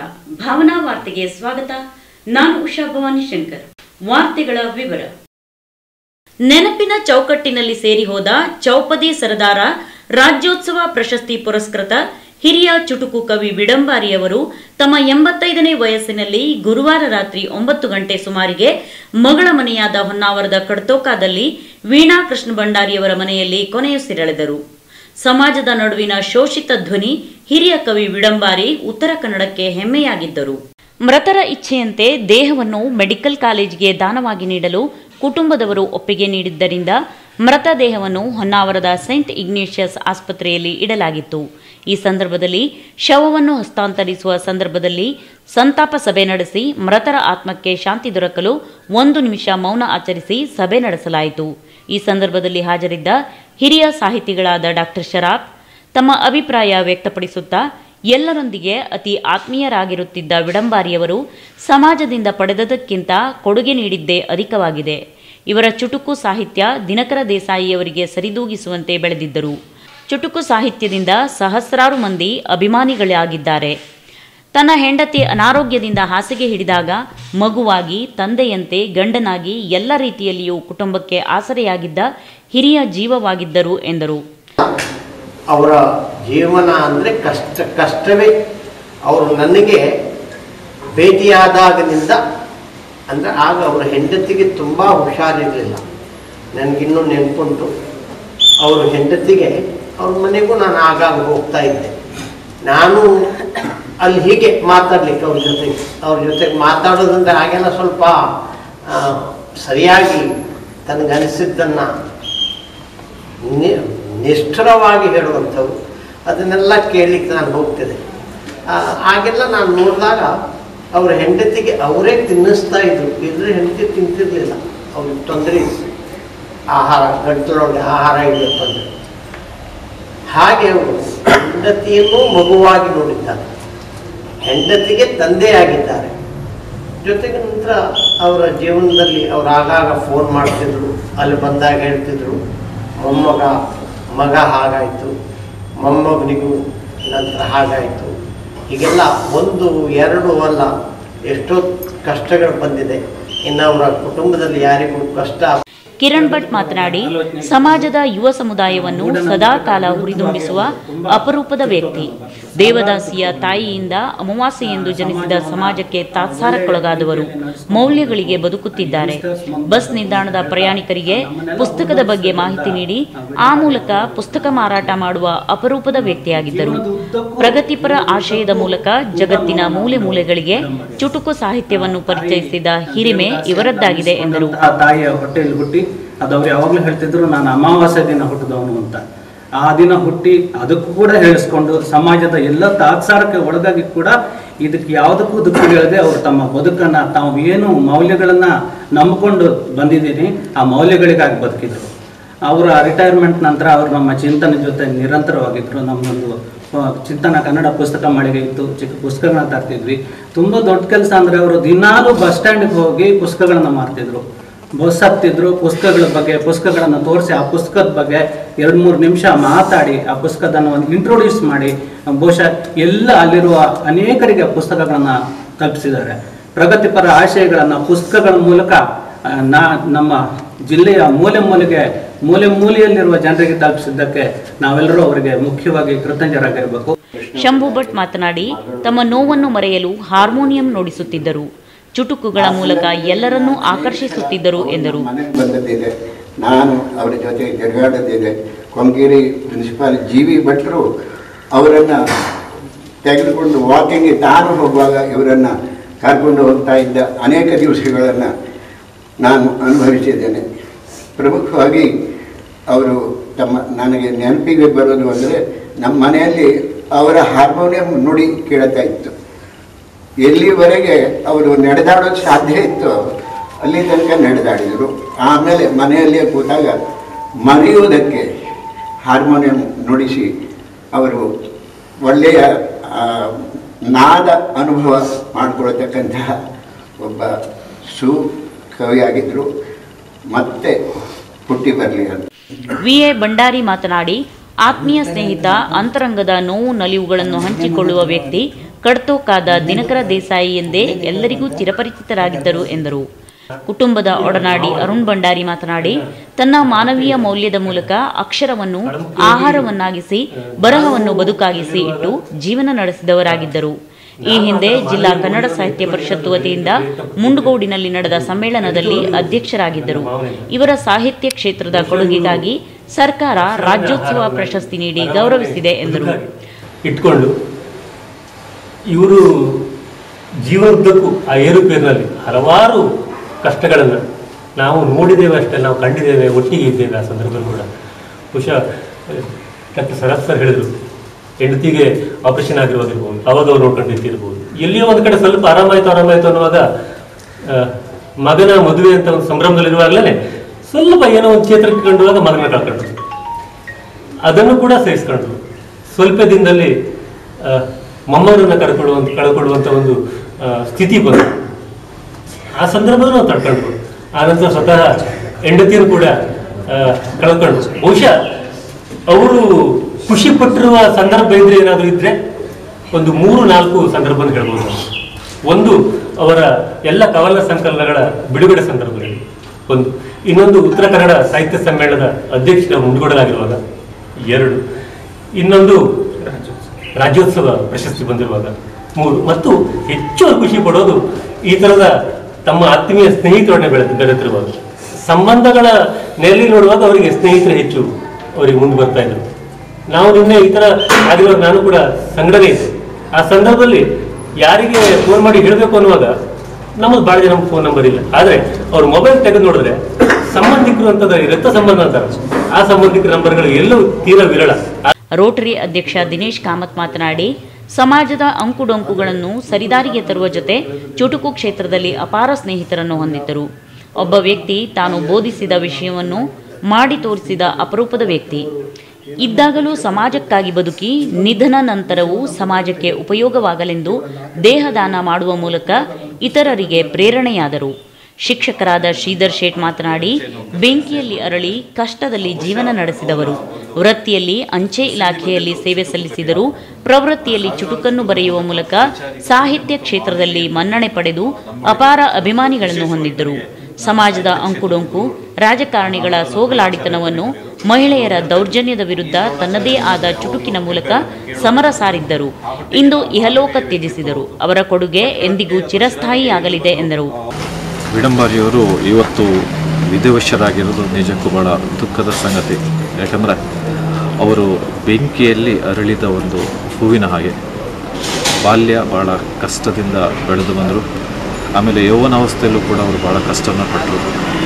ಭಾವನಾ ವಾರ್ತೆಗೆ ಸ್ವಾಗತ ನಾನು ಉಷಾ ಭವಾನಿ ಶಂಕರ್ ವಾರ್ತೆಗಳ ವಿವರ ನೆನಪಿನ ಚೌಕಟ್ಟಿನಲ್ಲಿ ಸೇರಿ ಹೋದ ಚೌಪದಿ ಸರದಾರ ರಾಜ್ಯೋತ್ಸವ ಪ್ರಶಸ್ತಿ ಪುರಸ್ಕೃತ ಹಿರಿಯ ಚುಟುಕು ಕವಿ ವಿಡಂಬಾರಿಯವರು ತಮ್ಮ ಎಂಬತ್ತೈದನೇ ವಯಸ್ಸಿನಲ್ಲಿ ಗುರುವಾರ ರಾತ್ರಿ ಒಂಬತ್ತು ಗಂಟೆ ಸುಮಾರಿಗೆ ಮಗಳ ಮನೆಯಾದ ಹೊನ್ನಾವರದ ಕಡ್ತೋಕಾದಲ್ಲಿ ವೀಣಾ ಕೃಷ್ಣ ಭಂಡಾರಿಯವರ ಮನೆಯಲ್ಲಿ ಕೊನೆಯುಸಿರೆಳೆದರು ಸಮಾಜದ ನಡುವಿನ ಶೋಷಿತ ಧ್ವನಿ ಹಿರಿಯ ಕವಿ ವಿಡಂಬಾರಿ ಉತ್ತರ ಕನ್ನಡಕ್ಕೆ ಹೆಮ್ಮೆಯಾಗಿದ್ದರು ಮೃತರ ಇಚ್ಛೆಯಂತೆ ದೇಹವನ್ನು ಮೆಡಿಕಲ್ ಕಾಲೇಜಿಗೆ ದಾನವಾಗಿ ನೀಡಲು ಕುಟುಂಬದವರು ಒಪ್ಪಿಗೆ ನೀಡಿದ್ದರಿಂದ ಮೃತ ದೇಹವನ್ನು ಹೊನ್ನಾವರದ ಸೈಂಟ್ ಇಗ್ನೇಷಿಯಸ್ ಆಸ್ಪತ್ರೆಯಲ್ಲಿ ಇಡಲಾಗಿತ್ತು ಈ ಸಂದರ್ಭದಲ್ಲಿ ಶವವನ್ನು ಹಸ್ತಾಂತರಿಸುವ ಸಂದರ್ಭದಲ್ಲಿ ಸಂತಾಪ ಸಭೆ ನಡೆಸಿ ಮೃತರ ಆತ್ಮಕ್ಕೆ ಶಾಂತಿ ದೊರಕಲು ಒಂದು ನಿಮಿಷ ಮೌನ ಆಚರಿಸಿ ಸಭೆ ನಡೆಸಲಾಯಿತು ಈ ಸಂದರ್ಭದಲ್ಲಿ ಹಾಜರಿದ್ದ ಹಿರಿಯ ಸಾಹಿತಿಗಳಾದ ಡಾಕ್ಟರ್ ಶರಾಫ್ ತಮ್ಮ ಅಭಿಪ್ರಾಯ ವ್ಯಕ್ತಪಡಿಸುತ್ತಾ ಎಲ್ಲರೊಂದಿಗೆ ಅತಿ ಆತ್ಮೀಯರಾಗಿರುತ್ತಿದ್ದ ವಿಡಂಬಾರಿಯವರು ಸಮಾಜದಿಂದ ಪಡೆದದಕ್ಕಿಂತ ಕೊಡುಗೆ ನೀಡಿದ್ದೇ ಅಧಿಕವಾಗಿದೆ ಇವರ ಚುಟುಕು ಸಾಹಿತ್ಯ ದಿನಕರ ದೇಸಾಯಿಯವರಿಗೆ ಸರಿದೂಗಿಸುವಂತೆ ಬೆಳೆದಿದ್ದರು ಚುಟುಕು ಸಾಹಿತ್ಯದಿಂದ ಸಹಸ್ರಾರು ಮಂದಿ ಅಭಿಮಾನಿಗಳಾಗಿದ್ದಾರೆ ತನ್ನ ಹೆಂಡತಿ ಅನಾರೋಗ್ಯದಿಂದ ಹಾಸಿಗೆ ಹಿಡಿದಾಗ ಮಗುವಾಗಿ ತಂದೆಯಂತೆ ಗಂಡನಾಗಿ ಎಲ್ಲ ರೀತಿಯಲ್ಲಿಯೂ ಕುಟುಂಬಕ್ಕೆ ಆಸರೆಯಾಗಿದ್ದ ಹಿರಿಯ ಜೀವವಾಗಿದ್ದರು ಎಂದರು ಅವರ ಜೀವನ ಅಂದರೆ ಕಷ್ಟ ಕಷ್ಟವೇ ಅವರು ನನಗೆ ಭೇಟಿಯಾದಾಗಲಿಂದ ಅಂದರೆ ಆಗ ಅವರ ಹೆಂಡತಿಗೆ ತುಂಬ ಹುಷಾರಿರಲಿಲ್ಲ ನನಗಿನ್ನೂ ನೆನಪುಂಟು ಅವರ ಹೆಂಡತಿಗೆ ಅವ್ರ ಮನೆಗೂ ನಾನು ಆಗಾಗ ಹೋಗ್ತಾ ಇದ್ದೆ ನಾನು ಅಲ್ಲಿ ಹೀಗೆ ಮಾತಾಡ್ಲಿಕ್ಕೆ ಅವ್ರ ಜೊತೆಗೆ ಅವ್ರ ಜೊತೆಗೆ ಮಾತಾಡೋದಂದ್ರೆ ಹಾಗೆಲ್ಲ ಸ್ವಲ್ಪ ಆ, ಸರಿಯಾಗಿ ತನಗನಿಸಿದ್ದನ್ನು ನಿ ನಿಷ್ಠುರವಾಗಿ ಹೇಳುವಂಥವು ಅದನ್ನೆಲ್ಲ ಕೇಳಲಿಕ್ಕೆ ನಾನು ಹೋಗ್ತಿದ್ದೆ ಆ, ಆಗೆಲ್ಲ ನಾನು ನೋಡಿದಾಗ ಅವ್ರ ಹೆಂಡತಿಗೆ ಅವರೇ ತಿನ್ನಿಸ್ತಾ ಇದ್ರು ಇದ್ರೆ ಹೆಂಡತಿ ತಿಂತಿರ್ಲಿಲ್ಲ ಅವ್ರಿಗೆ ತೊಂದರೆ ಇತ್ತು ಆಹಾರ ಗಂಟಲೊಳಗೆ ಆಹಾರ ಇಡಬೇಕು ಅಂದರೆ ಹಾಗೆ ಅವರು ಹೆಂಡತಿಯನ್ನು ಮಗುವಾಗಿ ನೋಡಿದ್ದಾರೆ ಹೆಂಡತಿಗೆ ತಂದೆಯಾಗಿದ್ದಾರೆ ಜೊತೆಗೆ ನಂತರ ಅವರ ಜೀವನದಲ್ಲಿ ಅವ್ರು ಆಗಾಗ ಫೋನ್ ಮಾಡ್ತಿದ್ರು ಅಲ್ಲಿ ಬಂದಾಗ ಹೇಳ್ತಿದ್ರು ಮೊಮ್ಮಗ ಮಗ ಹಾಗಾಯಿತು ಮೊಮ್ಮಗನಿಗೂ ನಂತರ ಹಾಗಾಯಿತು ಹೀಗೆಲ್ಲ ಒಂದು ಎರಡು ಅಲ್ಲ ಎಷ್ಟೋ ಕಷ್ಟಗಳು ಬಂದಿದೆ ಇನ್ನು ಅವರ ಕುಟುಂಬದಲ್ಲಿ ಯಾರಿಗೂ ಕಷ್ಟ ಕಿರಣ್ ಭಟ್ ಮಾತನಾಡಿ ಸಮಾಜದ ಯುವ ಸಮುದಾಯವನ್ನು ಸದಾ ಕಾಲ ಹುರಿದುಂಬಿಸುವ ಅಪರೂಪದ ವ್ಯಕ್ತಿ ದೇವದಾಸಿಯ ತಾಯಿಯಿಂದ ಅಮಾವಾಸ್ಯೆಯೆಂದು ಜನಿಸಿದ ಸಮಾಜಕ್ಕೆ ತಾತ್ಸಾರಕ್ಕೊಳಗಾದವರು ಮೌಲ್ಯಗಳಿಗೆ ಬದುಕುತ್ತಿದ್ದಾರೆ ಬಸ್ ನಿಲ್ದಾಣದ ಪ್ರಯಾಣಿಕರಿಗೆ ಪುಸ್ತಕದ ಬಗ್ಗೆ ಮಾಹಿತಿ ನೀಡಿ ಆ ಮೂಲಕ ಪುಸ್ತಕ ಮಾರಾಟ ಮಾಡುವ ಅಪರೂಪದ ವ್ಯಕ್ತಿಯಾಗಿದ್ದರು ಪ್ರಗತಿಪರ ಆಶಯದ ಮೂಲಕ ಜಗತ್ತಿನ ಮೂಲೆ ಮೂಲೆಗಳಿಗೆ ಚುಟುಕು ಸಾಹಿತ್ಯವನ್ನು ಪರಿಚಯಿಸಿದ ಹಿರಿಮೆ ಇವರದ್ದಾಗಿದೆ ಎಂದರು ಆ ತಾಯಿಯ ಹೊಟ್ಟೆಯಲ್ಲಿ ಹುಟ್ಟಿ ಅದು ಅವ್ರು ಯಾವಾಗಲೂ ಹೇಳ್ತಿದ್ರು ನಾನು ಅಮಾವಾಸ್ಯ ದಿನ ಹುಟ್ಟಿದವನು ಅಂತ ಆ ದಿನ ಹುಟ್ಟಿ ಅದಕ್ಕೂ ಕೂಡ ಹೇಳಿಸ್ಕೊಂಡು ಸಮಾಜದ ಎಲ್ಲ ತಾತ್ಸಾರಕ್ಕೆ ಒಳಗಾಗಿ ಕೂಡ ಇದಕ್ಕೆ ಯಾವುದಕ್ಕೂ ದುಃಖ ಹೇಳದೆ ಅವರು ತಮ್ಮ ಬದುಕನ್ನ ತಾವು ಏನು ಮೌಲ್ಯಗಳನ್ನ ನಂಬಿಕೊಂಡು ಬಂದಿದ್ದೀನಿ ಆ ಮೌಲ್ಯಗಳಿಗಾಗಿ ಬದುಕಿದ್ರು ಅವರ ರಿಟೈರ್ಮೆಂಟ್ ನಂತರ ಅವರು ನಮ್ಮ ಚಿಂತನೆ ಜೊತೆ ನಿರಂತರವಾಗಿದ್ರು ನಮ್ಮೊಂದು ಆ, ಚಿಂತನ ಕನ್ನಡ ಪುಸ್ತಕ ಮಳಿಗೆ ಇತ್ತು ಚಿಕ್ಕ ಪುಸ್ತಕಗಳನ್ನ ತರ್ತಿದ್ವಿ ತುಂಬ ದೊಡ್ಡ ಕೆಲಸ ಅಂದರೆ ಅವರು ದಿನಾಲೂ ಬಸ್ ಸ್ಟ್ಯಾಂಡ್ಗೆ ಹೋಗಿ ಪುಸ್ತಕಗಳನ್ನ ಮಾರ್ತಿದ್ರು ಬಸ್ ಹತ್ತಿದ್ರು ಪುಸ್ತಕಗಳ ಬಗ್ಗೆ ಪುಸ್ತಕಗಳನ್ನು ತೋರಿಸಿ ಆ ಪುಸ್ತಕದ ಬಗ್ಗೆ ಎರಡು ಮೂರು ನಿಮಿಷ ಮಾತಾಡಿ ಆ ಪುಸ್ತಕದನ್ನು ಒಂದು ಇಂಟ್ರೊಡ್ಯೂಸ್ ಮಾಡಿ ಬಹುಶಃ ಎಲ್ಲ ಅಲ್ಲಿರುವ ಅನೇಕರಿಗೆ ಆ ಪುಸ್ತಕಗಳನ್ನು ಕಲ್ಪಿಸಿದ್ದಾರೆ ಪ್ರಗತಿಪರ ಆಶಯಗಳನ್ನು ಪುಸ್ತಕಗಳ ಮೂಲಕ ಆ, ನಾ ನಮ್ಮ ಜಿಲ್ಲೆಯ ಮೂಲೆ ಮೂಲೆಗೆ ಮೂಲೆ ಮೂಲೆಯಲ್ಲಿರುವ ಜನರಿಗೆ ತಲುಪಿಸಿದ್ದಕ್ಕೆ ನಾವೆಲ್ಲರೂ ಅವರಿಗೆ ಮುಖ್ಯವಾಗಿ ಕೃತಜ್ಞರಾಗಿರಬೇಕು ಶಂಭು ಭಟ್ ಮಾತನಾಡಿ ತಮ್ಮ ನೋವನ್ನು ಮರೆಯಲು ಹಾರ್ಮೋನಿಯಂ ನುಡಿಸುತ್ತಿದ್ದರು ಚುಟುಕುಗಳ ಮೂಲಕ ಎಲ್ಲರನ್ನೂ ಆಕರ್ಷಿಸುತ್ತಿದ್ದರು ಎಂದರು ಮನೆಗೆ ಬಂದದ್ದಿದೆ ನಾನು ಅವರ ಜೊತೆ ತಿರುಗಾಡೋದಿದೆ ಕೊಂಗೇರಿ ಪ್ರಿನ್ಸಿಪಾಲ್ ಜಿ ವಿ ಭಟ್ರು ಅವರನ್ನು ತೆಗೆದುಕೊಂಡು ವಾಕಿಂಗ್ಗೆ ತಾನು ಹೋಗುವಾಗ ಇವರನ್ನು ಕರ್ಕೊಂಡು ಹೋಗ್ತಾ ಇದ್ದ ಅನೇಕ ದಿವಸಗಳನ್ನು ನಾನು ಅನುಭವಿಸಿದ್ದೇನೆ ಪ್ರಮುಖವಾಗಿ ಅವರು ತಮ್ಮ ನನಗೆ ನೆನಪಿಗೆ ಬರೋದು ಅಂದರೆ ನಮ್ಮ ಮನೆಯಲ್ಲಿ ಅವರ ಹಾರ್ಮೋನಿಯಂ ನುಡಿ ಕೇಳ್ತಾ ಇತ್ತು ಎಲ್ಲಿವರೆಗೆ ಅವರು ನಡೆದಾಡೋದು ಸಾಧ್ಯ ಇತ್ತು ಅಲ್ಲಿ ತನಕ ನಡೆದಾಡಿದರು ಆಮೇಲೆ ಮನೆಯಲ್ಲೇ ಕೂತಾಗ ಮರೆಯುವುದಕ್ಕೆ ಹಾರ್ಮೋನಿಯಂ ನುಡಿಸಿ ಅವರು ಒಳ್ಳೆಯ ಆ, ನಾದ ಅನುಭವ ಮಾಡಿಕೊಳ್ತಕ್ಕಂತಹ ಒಬ್ಬ ಸು ಕವಿಯಾಗಿದ್ದರು ಮತ್ತೆ ಹುಟ್ಟಿ ಬರಲಿ ಅಂತ ವಿಎ ಭಂಡಾರಿ ಮಾತನಾಡಿ ಆತ್ಮೀಯ ಸ್ನೇಹಿತ ಅಂತರಂಗದ ನೋವು ನಲಿವುಗಳನ್ನು ಹಂಚಿಕೊಳ್ಳುವ ವ್ಯಕ್ತಿ ಕಡ್ತೋಕಾದ ದಿನಕರ ದೇಸಾಯಿ ಎಂದೇ ಎಲ್ಲರಿಗೂ ಚಿರಪರಿಚಿತರಾಗಿದ್ದರು ಎಂದರು ಕುಟುಂಬದ ಒಡನಾಡಿ ಅರುಣ್ ಭಂಡಾರಿ ಮಾತನಾಡಿ ತನ್ನ ಮಾನವೀಯ ಮೌಲ್ಯದ ಮೂಲಕ ಅಕ್ಷರವನ್ನು ಆಹಾರವನ್ನಾಗಿಸಿ ಬರಹವನ್ನು ಬದುಕಾಗಿಸಿ ಇಟ್ಟು ಜೀವನ ನಡೆಸಿದವರಾಗಿದ್ದರು ಈ ಹಿಂದೆ ಜಿಲ್ಲಾ ಕನ್ನಡ ಸಾಹಿತ್ಯ ಪರಿಷತ್ತು ವತಿಯಿಂದ ಮುಂಡಗೋಡಿನಲ್ಲಿ ನಡೆದ ಸಮ್ಮೇಳನದಲ್ಲಿ ಅಧ್ಯಕ್ಷರಾಗಿದ್ದರು ಇವರ ಸಾಹಿತ್ಯ ಕ್ಷೇತ್ರದ ಕೊಡುಗೆಗಾಗಿ ಸರ್ಕಾರ ರಾಜ್ಯೋತ್ಸವ ಪ್ರಶಸ್ತಿ ನೀಡಿ ಗೌರವಿಸಿದೆ ಎಂದರು ಇಟ್ಕೊಂಡು ಇವರು ಜೀವನದ್ದಕ್ಕೂ ಆ ಏರುಪೇರಿನಲ್ಲಿ ಹಲವಾರು ಕಷ್ಟಗಳನ್ನು ನಾವು ನೋಡಿದ್ದೇವೆ ಅಷ್ಟೇ ನಾವು ಕಂಡಿದ್ದೇವೆ ಒಟ್ಟಿಗೆ ಇದ್ದೇವೆ ಆ ಸಂದರ್ಭದಲ್ಲಿ ಕೂಡ ಬಹುಶಃ ಡಾಕ್ಟರ್ ಸರತ್ ಸರ್ ಹೇಳಿದರು ಹೆಂಡತಿಗೆ ಆಪರೇಷನ್ ಆಗಿರೋದಿರ್ಬೋದು ಅವಾಗ ಅವ್ರು ನೋಡ್ಕೊಂಡಿರ್ತಿರ್ಬೋದು ಎಲ್ಲಿಯೋ ಒಂದು ಕಡೆ ಸ್ವಲ್ಪ ಆರಾಮಾಯ್ತು ಆರಾಮಾಯ್ತು ಅನ್ನುವಾಗ ಆ, ಮಗನ ಮದುವೆ ಅಂತ ಒಂದು ಸಂಭ್ರಮದಲ್ಲಿರುವಾಗಲೇ ಸ್ವಲ್ಪ ಏನೋ ಒಂದು ಚೇತರಿಕೆ ಕಂಡುವಾಗ ಮಗನ ಕಳ್ಕೊಂಡ್ರು ಅದನ್ನು ಕೂಡ ಸಹಿಸ್ಕೊಂಡ್ರು ಸ್ವಲ್ಪ ದಿನದಲ್ಲಿ ಆ, ಮೊಮ್ಮರನ್ನ ಕಳ್ಕೊಳ್ಳುವಂತ ಕಳ್ಕೊಳ್ಳುವಂತ ಒಂದು ಆ, ಸ್ಥಿತಿ ಬಂತು ಆ ಸಂದರ್ಭದಲ್ಲಿ ನಾವು ತಡ್ಕೊಂಡ್ರು ಆನಂತರ ಸ್ವತಃ ಹೆಂಡತಿಯನ್ನು ಕೂಡ ಆ, ಕಳ್ಕೊಂಡ್ರು ಬಹುಶಃ ಅವರು ಖುಷಿ ಪಟ್ಟಿರುವ ಸಂದರ್ಭ ಇದ್ರೆ ಏನಾದರೂ ಇದ್ರೆ ಒಂದು ಮೂರು ನಾಲ್ಕು ಸಂದರ್ಭ ಹೇಳ್ಬೋದು ನಾವು. ಒಂದು ಅವರ ಎಲ್ಲ ಕವನ ಸಂಕಲನಗಳ ಬಿಡುಗಡೆ ಸಂದರ್ಭದಲ್ಲಿ ಒಂದು ಇನ್ನೊಂದು ಉತ್ತರ ಕನ್ನಡ ಸಾಹಿತ್ಯ ಸಮ್ಮೇಳನದ ಅಧ್ಯಕ್ಷರ ಮುಂದುಗಡಲಾಗಿರುವಾಗ ಎರಡು ಇನ್ನೊಂದು ರಾಜ್ಯೋತ್ಸವ ಪ್ರಶಸ್ತಿ ಬಂದಿರುವಾಗ ಮೂರು ಮತ್ತು ಹೆಚ್ಚು ಅವ್ರು ಖುಷಿ ಪಡೋದು ಈ ತರದ ತಮ್ಮ ಆತ್ಮೀಯ ಸ್ನೇಹಿತರೊಡನೆ ಬೆಳೆದು ಬೆರೆತಿರುವಾಗ ಸಂಬಂಧಗಳ ನೆಲೆಯಲ್ಲಿ ನೋಡುವಾಗ ಅವರಿಗೆ ಸ್ನೇಹಿತರು ಹೆಚ್ಚು ಅವರಿಗೆ ಮುಂದೆ ಬರ್ತಾ ಇದ್ರು ನಾವು ನಿನ್ನೆ ಈ ತರ ಆಗಿರುವಾಗ ನಾನು ಕೂಡ ಸಂಘಟನೆ ಇದ್ದೆ ಆ ಸಂದರ್ಭದಲ್ಲಿ ಯಾರಿಗೆ ಫೋನ್ ಮಾಡಿ ಹೇಳಬೇಕು ಅನ್ನುವಾಗ ನಮ್ಮದು ಭಾಳ ಜನ ಫೋನ್ ನಂಬರ್ ಇಲ್ಲ ಆದ್ರೆ ಅವ್ರ ಮೊಬೈಲ್ ತೆಗೆದು ನೋಡಿದ್ರೆ ಸಂಬಂಧಿಕರು ಅಂತದ ರಕ್ತ ಸಂಬಂಧ ಅಂತಾರೆ ಆ ಸಂಬಂಧಿಕರ ನಂಬರ್ಗಳು ಎಲ್ಲವೂ ತೀರಾ ವಿರಳ ರೋಟರಿ ಅಧ್ಯಕ್ಷ ದಿನೇಶ್ ಕಾಮತ್ ಮಾತನಾಡಿ ಸಮಾಜದ ಅಂಕುಡೊಂಕುಗಳನ್ನು ಸರಿದಾರಿಗೆ ತರುವ ಜೊತೆ ಚುಟುಕು ಕ್ಷೇತ್ರದಲ್ಲಿ ಅಪಾರ ಸ್ನೇಹಿತರನ್ನು ಹೊಂದಿದ್ದರು ಒಬ್ಬ ವ್ಯಕ್ತಿ ತಾನು ಬೋಧಿಸಿದ ವಿಷಯವನ್ನು ಮಾಡಿ ತೋರಿಸಿದ ಅಪರೂಪದ ವ್ಯಕ್ತಿ ಇದ್ದಾಗಲೂ ಸಮಾಜಕ್ಕಾಗಿ ಬದುಕಿ ನಿಧನ ನಂತರವೂ ಸಮಾಜಕ್ಕೆ ಉಪಯೋಗವಾಗಲೆಂದು ದೇಹದಾನ ಮಾಡುವ ಮೂಲಕ ಇತರರಿಗೆ ಪ್ರೇರಣೆಯಾದರು ಶಿಕ್ಷಕರಾದ ಶ್ರೀಧರ್ ಶೇಟ್ ಮಾತನಾಡಿ ಬೆಂಕಿಯಲ್ಲಿ ಅರಳಿ ಕಷ್ಟದಲ್ಲಿ ಜೀವನ ನಡೆಸಿದವರು ವೃತ್ತಿಯಲ್ಲಿ ಅಂಚೆ ಇಲಾಖೆಯಲ್ಲಿ ಸೇವೆ ಸಲ್ಲಿಸಿದರು ಪ್ರವೃತ್ತಿಯಲ್ಲಿ ಚುಟುಕನ್ನು ಬರೆಯುವ ಮೂಲಕ ಸಾಹಿತ್ಯ ಕ್ಷೇತ್ರದಲ್ಲಿ ಮನ್ನಣೆ ಪಡೆದು ಅಪಾರ ಅಭಿಮಾನಿಗಳನ್ನು ಹೊಂದಿದ್ದರು ಸಮಾಜದ ಅಂಕುಡೊಂಕು ರಾಜಕಾರಣಿಗಳ ಸೋಗಲಾಡಿತನವನ್ನು ಮಹಿಳೆಯರ ದೌರ್ಜನ್ಯದ ವಿರುದ್ಧ ತನ್ನದೇ ಆದ ಚುಟುಕಿನ ಮೂಲಕ ಸಮರ ಸಾರಿದ್ದರು ಇಂದು ಇಹಲೋಕ ತ್ಯಜಿಸಿದರು ಅವರ ಕೊಡುಗೆ ಎಂದಿಗೂ ಚಿರಸ್ಥಾಯಿಯಾಗಲಿದೆ ಎಂದರು ವಿಡಂಬಾರಿಯವರು ಇವತ್ತು ವಿಧಿವಶರಾಗಿರೋದು ನಿಜಕ್ಕೂ ಬಹಳ ದುಃಖದ ಸಂಗತಿ ಯಾಕಂದರೆ ಅವರು ಬೆಂಕಿಯಲ್ಲಿ ಅರಳಿದ ಒಂದು ಹೂವಿನ ಹಾಗೆ ಬಾಲ್ಯ ಭಾಳ ಕಷ್ಟದಿಂದ ಬೆಳೆದು ಬಂದರು ಆಮೇಲೆ ಯೌವನಾವಸ್ಥೆಯಲ್ಲೂ ಕೂಡ ಅವರು ಭಾಳ ಕಷ್ಟನ ಪಟ್ಟರು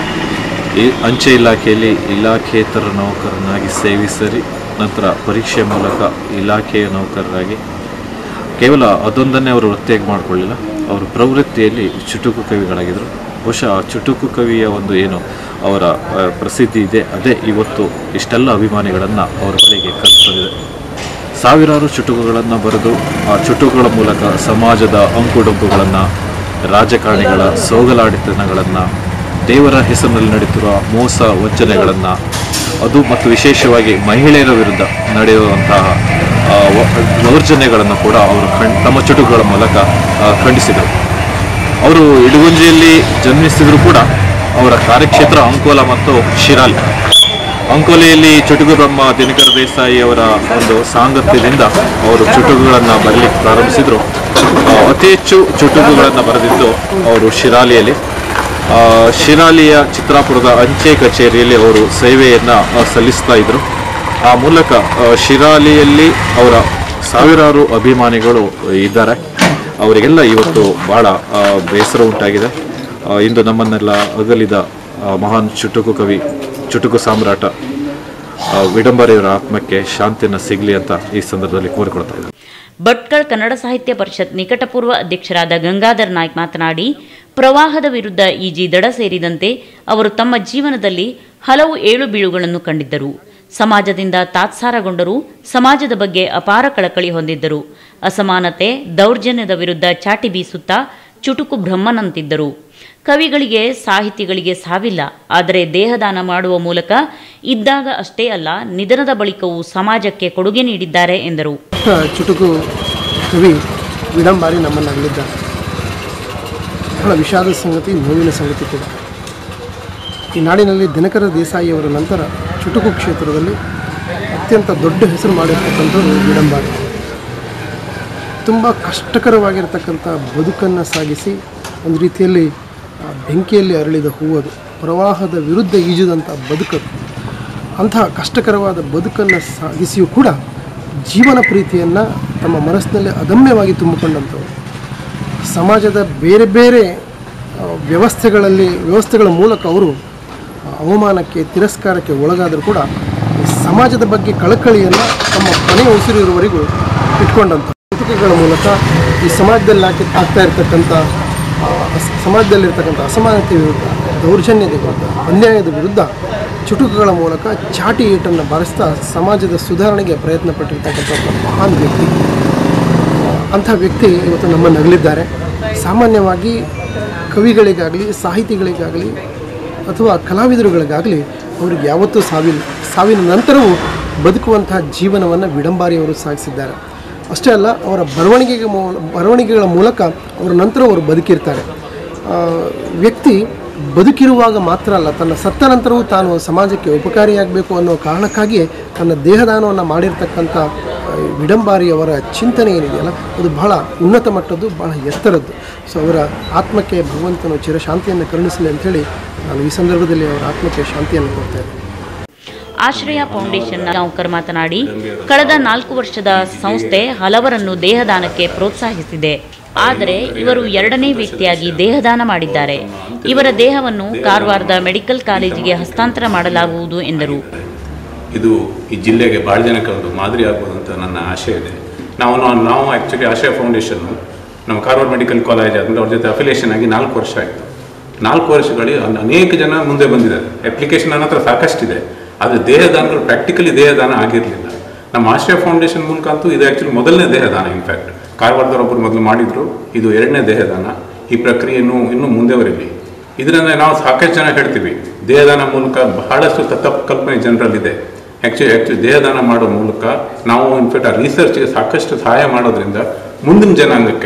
ಈ ಅಂಚೆ ಇಲಾಖೆಯಲ್ಲಿ ಇಲಾಖೇತರ ನೌಕರನಾಗಿ ಸೇವಿಸರಿ ನಂತರ ಪರೀಕ್ಷೆ ಮೂಲಕ ಇಲಾಖೆಯ ನೌಕರರಾಗಿ ಕೇವಲ ಅದೊಂದನ್ನೇ ಅವರು ವೃತ್ತಿಯಾಗಿ ಮಾಡಿಕೊಳ್ಳಿಲ್ಲ ಅವರು ಪ್ರವೃತ್ತಿಯಲ್ಲಿ ಚುಟುಕು ಕವಿಗಳಾಗಿದ್ದರು ಬಹುಶಃ ಆ ಚುಟುಕು ಕವಿಯ ಒಂದು ಏನು ಅವರ ಆ, ಪ್ರಸಿದ್ಧಿ ಇದೆ ಅದೇ ಇವತ್ತು ಇಷ್ಟೆಲ್ಲ ಅಭಿಮಾನಿಗಳನ್ನು ಅವರ ಬಳಿಗೆ ಕರೆತಂದಿದೆ ಸಾವಿರಾರು ಚುಟುಕುಗಳನ್ನು ಬರೆದು ಆ ಚುಟುಕುಗಳ ಮೂಲಕ ಸಮಾಜದ ಅಂಕುಡೊಂಕುಗಳನ್ನು ರಾಜಕಾರಣಿಗಳ ಸೋಗಲಾಡಿತನಗಳನ್ನು ದೇವರ ಹೆಸರಿನಲ್ಲಿ ನಡೀತಿರುವ ಮೋಸ ವಂಚನೆಗಳನ್ನು ಅದು ಮತ್ತು ವಿಶೇಷವಾಗಿ ಮಹಿಳೆಯರ ವಿರುದ್ಧ ನಡೆಯುವಂತಹ ಆ, ವ- ದೌರ್ಜನ್ಯಗಳನ್ನು ಕೂಡ ಅವರು ಖಂಡ್ ತಮ್ಮ ಚುಟುಕುಗಳ ಮೂಲಕ ಆ, ಖಂಡಿಸಿದರು ಅವರು ಇಡಗುಂಜಿಯಲ್ಲಿ ಜನ್ಮಿಸಿದ್ರು ಕೂಡ ಅವರ ಕಾರ್ಯಕ್ಷೇತ್ರ ಅಂಕೋಲ ಮತ್ತು ಶಿರಾಲಿ ಅಂಕೋಲೆಯಲ್ಲಿ ಚುಟುಕು ಬ್ರಹ್ಮ ದಿನಕರ ದೇಸಾಯಿ ಅವರ ಒಂದು ಸಾಂಗತ್ಯದಿಂದ ಅವರು ಚುಟುಕುಗಳನ್ನು ಬರಲಿಕ್ಕೆ ಪ್ರಾರಂಭಿಸಿದರು ಆ, ಅತಿ ಹೆಚ್ಚು ಚುಟುಕುಗಳನ್ನು ಬರೆದಿದ್ದು ಅವರು ಶಿರಾಲಿಯಲ್ಲಿ ಆ, ಶಿರಾಲಿಯ ಚಿತ್ರಾಪುರದ ಅಂಚೆ ಕಚೇರಿಯಲ್ಲಿ ಅವರು ಸೇವೆಯನ್ನು ಸಲ್ಲಿಸ್ತಾ ಇದ್ದರು ಆ ಮೂಲಕ ಆ, ಶಿರಾಲಿಯಲ್ಲಿ ಅವರ ಸಾವಿರಾರು ಅಭಿಮಾನಿಗಳು ಇದ್ದಾರೆ ಅವರಿಗೆಲ್ಲ ಇವತ್ತು ಬಹಳ ಆ, ಬೇಸರ ಉಂಟಾಗಿದೆ ಆ, ಇಂದು ನಮ್ಮನ್ನೆಲ್ಲ ಅಗಲಿದ ಆ, ಮಹಾನ್ ಚುಟುಕು ಕವಿ ಚುಟುಕು ಸಾಮ್ರಾಟ ಆ, ವಿಡಂಬರೆಯವರ ಆತ್ಮಕ್ಕೆ ಶಾಂತಿಯನ್ನು ಸಿಗಲಿ ಅಂತ ಈ ಸಂದರ್ಭದಲ್ಲಿ ಕೋರಿಕೊಳ್ತಾ ಇದ್ದಾರೆ ಭಟ್ಕಳ ಕನ್ನಡ ಸಾಹಿತ್ಯ ಪರಿಷತ್ ನಿಕಟಪೂರ್ವ ಅಧ್ಯಕ್ಷರಾದ ಗಂಗಾಧರ್ ನಾಯ್ಕ್ ಮಾತನಾಡಿ ಪ್ರವಾಹದ ವಿರುದ್ಧ ಈಜಿ ದಡ ಸೇರಿದಂತೆ ಅವರು ತಮ್ಮ ಜೀವನದಲ್ಲಿ ಹಲವು ಏಳು ಬೀಳುಗಳನ್ನು ಕಂಡಿದ್ದರು ಸಮಾಜದಿಂದ ತಾತ್ಸಾರಗೊಂಡರೂ ಸಮಾಜದ ಬಗ್ಗೆ ಅಪಾರ ಕಳಕಳಿ ಹೊಂದಿದ್ದರು ಅಸಮಾನತೆ ದೌರ್ಜನ್ಯದ ವಿರುದ್ಧ ಚಾಟಿ ಬೀಸುತ್ತಾ ಚುಟುಕು ಬ್ರಹ್ಮನಂತಿದ್ದರು ಕವಿಗಳಿಗೆ ಸಾಹಿತಿಗಳಿಗೆ ಸಾವಿಲ್ಲ ಆದರೆ ದೇಹದಾನ ಮಾಡುವ ಮೂಲಕ ಇದ್ದಾಗ ಅಷ್ಟೇ ಅಲ್ಲ ನಿಧನದ ಬಳಿಕವೂ ಸಮಾಜಕ್ಕೆ ಕೊಡುಗೆ ನೀಡಿದ್ದಾರೆ ಎಂದರು ದೊಡ್ಡ ಚುಟುಕು ಕವಿ ವಿಡಂಬಾರಿ ನಮ್ಮನ್ನು ಅಗಲಿದ್ದಾರೆ ಬಹಳ ವಿಷಾದ ಸಂಗತಿ ನೋವಿನ ಸಂಗತಿ ಕೂಡ ಈ ನಾಡಿನಲ್ಲಿ ದಿನಕರ ದೇಸಾಯಿಯವರ ನಂತರ ಚುಟುಕು ಕ್ಷೇತ್ರದಲ್ಲಿ ಅತ್ಯಂತ ದೊಡ್ಡ ಹೆಸರು ಮಾಡಿರ್ತಕ್ಕಂಥವ್ರು ವಿಡಂಬಾರಿ ತುಂಬ ಕಷ್ಟಕರವಾಗಿರ್ತಕ್ಕಂಥ ಬದುಕನ್ನು ಸಾಗಿಸಿ ಒಂದು ರೀತಿಯಲ್ಲಿ ಆ, ಬೆಂಕಿಯಲ್ಲಿ ಅರಳಿದ ಹೂವದು ಪ್ರವಾಹದ ವಿರುದ್ಧ ಈಜಿದಂಥ ಬದುಕದು ಅಂತಹ ಕಷ್ಟಕರವಾದ ಬದುಕನ್ನು ಸಾಗಿಸಿಯೂ ಕೂಡ ಜೀವನ ಪ್ರೀತಿಯನ್ನು ತಮ್ಮ ಮನಸ್ಸಿನಲ್ಲಿ ಅದಮ್ಯವಾಗಿ ತುಂಬಿಕೊಂಡಂಥವ್ರು ಸಮಾಜದ ಬೇರೆ ಬೇರೆ ಆ, ವ್ಯವಸ್ಥೆಗಳಲ್ಲಿ ವ್ಯವಸ್ಥೆಗಳ ಮೂಲಕ ಅವರು ಅವಮಾನಕ್ಕೆ ತಿರಸ್ಕಾರಕ್ಕೆ ಒಳಗಾದರೂ ಕೂಡ ಈ ಸಮಾಜದ ಬಗ್ಗೆ ಕಳಕಳಿಯನ್ನು ತಮ್ಮ ಕೊನೆಯ ಉಸಿರಿರುವವರೆಗೂ ಇಟ್ಕೊಂಡಂಥ ಪುಸ್ತಕಗಳ ಮೂಲಕ ಈ ಸಮಾಜದಲ್ಲಿ ಹಾಕಿ ಆಗ್ತಾ ಇರ್ತಕ್ಕಂಥ ಆ, ಅಸ್- ಸಮಾಜದಲ್ಲಿರ್ತಕ್ಕಂಥ ಅಸಮಾನತೆ ವಿರುದ್ಧ ದೌರ್ಜನ್ಯದ ವಿರುದ್ಧ ಅನ್ಯಾಯದ ವಿರುದ್ಧ ಚುಟುಕುಗಳ ಮೂಲಕ ಚಾಟಿ ಏಟನ್ನು ಬಾರಿಸ್ತಾ ಸಮಾಜದ ಸುಧಾರಣೆಗೆ ಪ್ರಯತ್ನ ಪಟ್ಟಿರ್ತಕ್ಕಂಥ ಒಬ್ಬ ಮಹಾನ್ ವ್ಯಕ್ತಿ ಅಂಥ ವ್ಯಕ್ತಿ ಇವತ್ತು ನಮ್ಮನ್ನು ನಗಲಿದ್ದಾರೆ ಸಾಮಾನ್ಯವಾಗಿ ಕವಿಗಳಿಗಾಗಲಿ ಸಾಹಿತಿಗಳಿಗಾಗಲಿ ಅಥವಾ ಕಲಾವಿದರುಗಳಿಗಾಗಲಿ ಅವ್ರಿಗೆ ಯಾವತ್ತೂ ಸಾವಿಲ್ಲ ಸಾವಿನ ನಂತರವೂ ಬದುಕುವಂತಹ ಜೀವನವನ್ನು ವಿಡಂಬಾರಿಯವರು ಸಾಗಿಸಿದ್ದಾರೆ ಅಷ್ಟೇ ಅಲ್ಲ ಅವರ ಬರವಣಿಗೆಗೆ ಮೂಲ ಬರವಣಿಗೆಗಳ ಮೂಲಕ ಅವರ ನಂತರ ಅವರು ಬದುಕಿರ್ತಾರೆ ಆ, ವ್ಯಕ್ತಿ ಬದುಕಿರುವಾಗ ಮಾತ್ರ ಅಲ್ಲ ತನ್ನ ಸತ್ತ ನಂತರವೂ ತಾನು ಸಮಾಜಕ್ಕೆ ಉಪಕಾರಿಯಾಗಬೇಕು ಅನ್ನೋ ಕಾರಣಕ್ಕಾಗಿಯೇ ತನ್ನ ದೇಹದಾನವನ್ನು ಮಾಡಿರ್ತಕ್ಕಂಥ ಆ, ವಿಡಂಬಾರಿಯವರ ಚಿಂತನೆ ಏನಿದೆಯಲ್ಲ ಅದು ಬಹಳ ಉನ್ನತ ಮಟ್ಟದ್ದು ಬಹಳ ಎತ್ತರದ್ದು ಸೊ ಅವರ ಆತ್ಮಕ್ಕೆ ಭಗವಂತನು ಚಿರಶಾಂತಿಯನ್ನು ಕರುಣಿಸಲಿ ಅಂಥೇಳಿ ನಾನು ಈ ಸಂದರ್ಭದಲ್ಲಿ ಅವರ ಆತ್ಮಕ್ಕೆ ಶಾಂತಿಯನ್ನು ಕೊಡ್ತಾ ಇದ್ದೇನೆ ಆಶ್ರಯ ಫೌಂಡೇಶನ್ ನೌಕರ್ ಮಾತನಾಡಿ ಕಳೆದ ನಾಲ್ಕು ವರ್ಷದ ಸಂಸ್ಥೆ ಹಲವರನ್ನು ದೇಹದಾನಕ್ಕೆ ಪ್ರೋತ್ಸಾಹಿಸಿದೆ ಆದರೆ ಇವರು ಎರಡನೇ ವ್ಯಕ್ತಿಯಾಗಿ ದೇಹದಾನ ಮಾಡಿದ್ದಾರೆ ಇವರ ದೇಹವನ್ನು ಕಾರವಾರದ ಮೆಡಿಕಲ್ ಕಾಲೇಜಿಗೆ ಹಸ್ತಾಂತರ ಮಾಡಲಾಗುವುದು ಎಂದರು ಇದು ಈ ಜಿಲ್ಲೆಗೆ ಭಾಳ ಜನಕ್ಕೆ ಒಂದು ಮಾದರಿ ಆಗ್ಬೋದು ಅಂತ ನನ್ನ ಆಶೆ ಇದೆ ನಾವು ನಾವು ನಾವು ಆ್ಯಕ್ಚುಲಿ ಆಶಯ ಫೌಂಡೇಶನ್ನು ನಮ್ಮ ಕಾರವಾರ ಮೆಡಿಕಲ್ ಕಾಲೇಜ್ ಆದ್ಮೇಲೆ ಅವ್ರ ಜೊತೆ ಅಫಿಲಿಯೇಷನ್ ಆಗಿ ನಾಲ್ಕು ವರ್ಷ ಆಯಿತು ನಾಲ್ಕು ವರ್ಷಗಳಲ್ಲಿ ಅನ್- ಅನೇಕ ಜನ ಮುಂದೆ ಬಂದಿದ್ದಾರೆ ಅಪ್ಲಿಕೇಶನ್ ನನ್ನ ಹತ್ರ ಸಾಕಷ್ಟಿದೆ ಆದರೆ ದೇಹದಾನಗಳು ಪ್ರಾಕ್ಟಿಕಲಿ ದೇಹದಾನ ಆಗಿರಲಿಲ್ಲ ನಮ್ಮ ಆಶ್ರಯ ಫೌಂಡೇಶನ್ ಮೂಲಕ ಅಂತೂ ಇದು ಆ್ಯಕ್ಚುಲಿ ಮೊದಲನೇ ದೇಹದಾನ ಇನ್ಫ್ಯಾಕ್ಟ್ ಕಾರವಾರದವರೊಬ್ಬರು ಮೊದಲು ಮಾಡಿದ್ರು ಇದು ಎರಡನೇ ದೇಹದಾನ ಈ ಪ್ರಕ್ರಿಯೆ ಇನ್ನೂ ಇನ್ನೂ ಮುಂದೆವರಿಲಿ ಇದರಿಂದ ನಾವು ಸಾಕಷ್ಟು ಜನ ಹೇಳ್ತೀವಿ ದೇಹದಾನ ಮೂಲಕ ಬಹಳಷ್ಟು ತಪ್ಪು ಕಲ್ಪನೆ ಜನರಲ್ಲಿದೆ ಆ್ಯಕ್ಚುಲಿ ಆ್ಯಕ್ಚುಲಿ ದೇಹದಾನ ಮಾಡೋ ಮೂಲಕ ನಾವು ಇನ್ಫ್ಯಾಕ್ಟ್ ಆ ರಿಸರ್ಚ್ಗೆ ಸಾಕಷ್ಟು ಸಹಾಯ ಮಾಡೋದ್ರಿಂದ ಮುಂದಿನ ಜನಾಂಗಕ್ಕೆ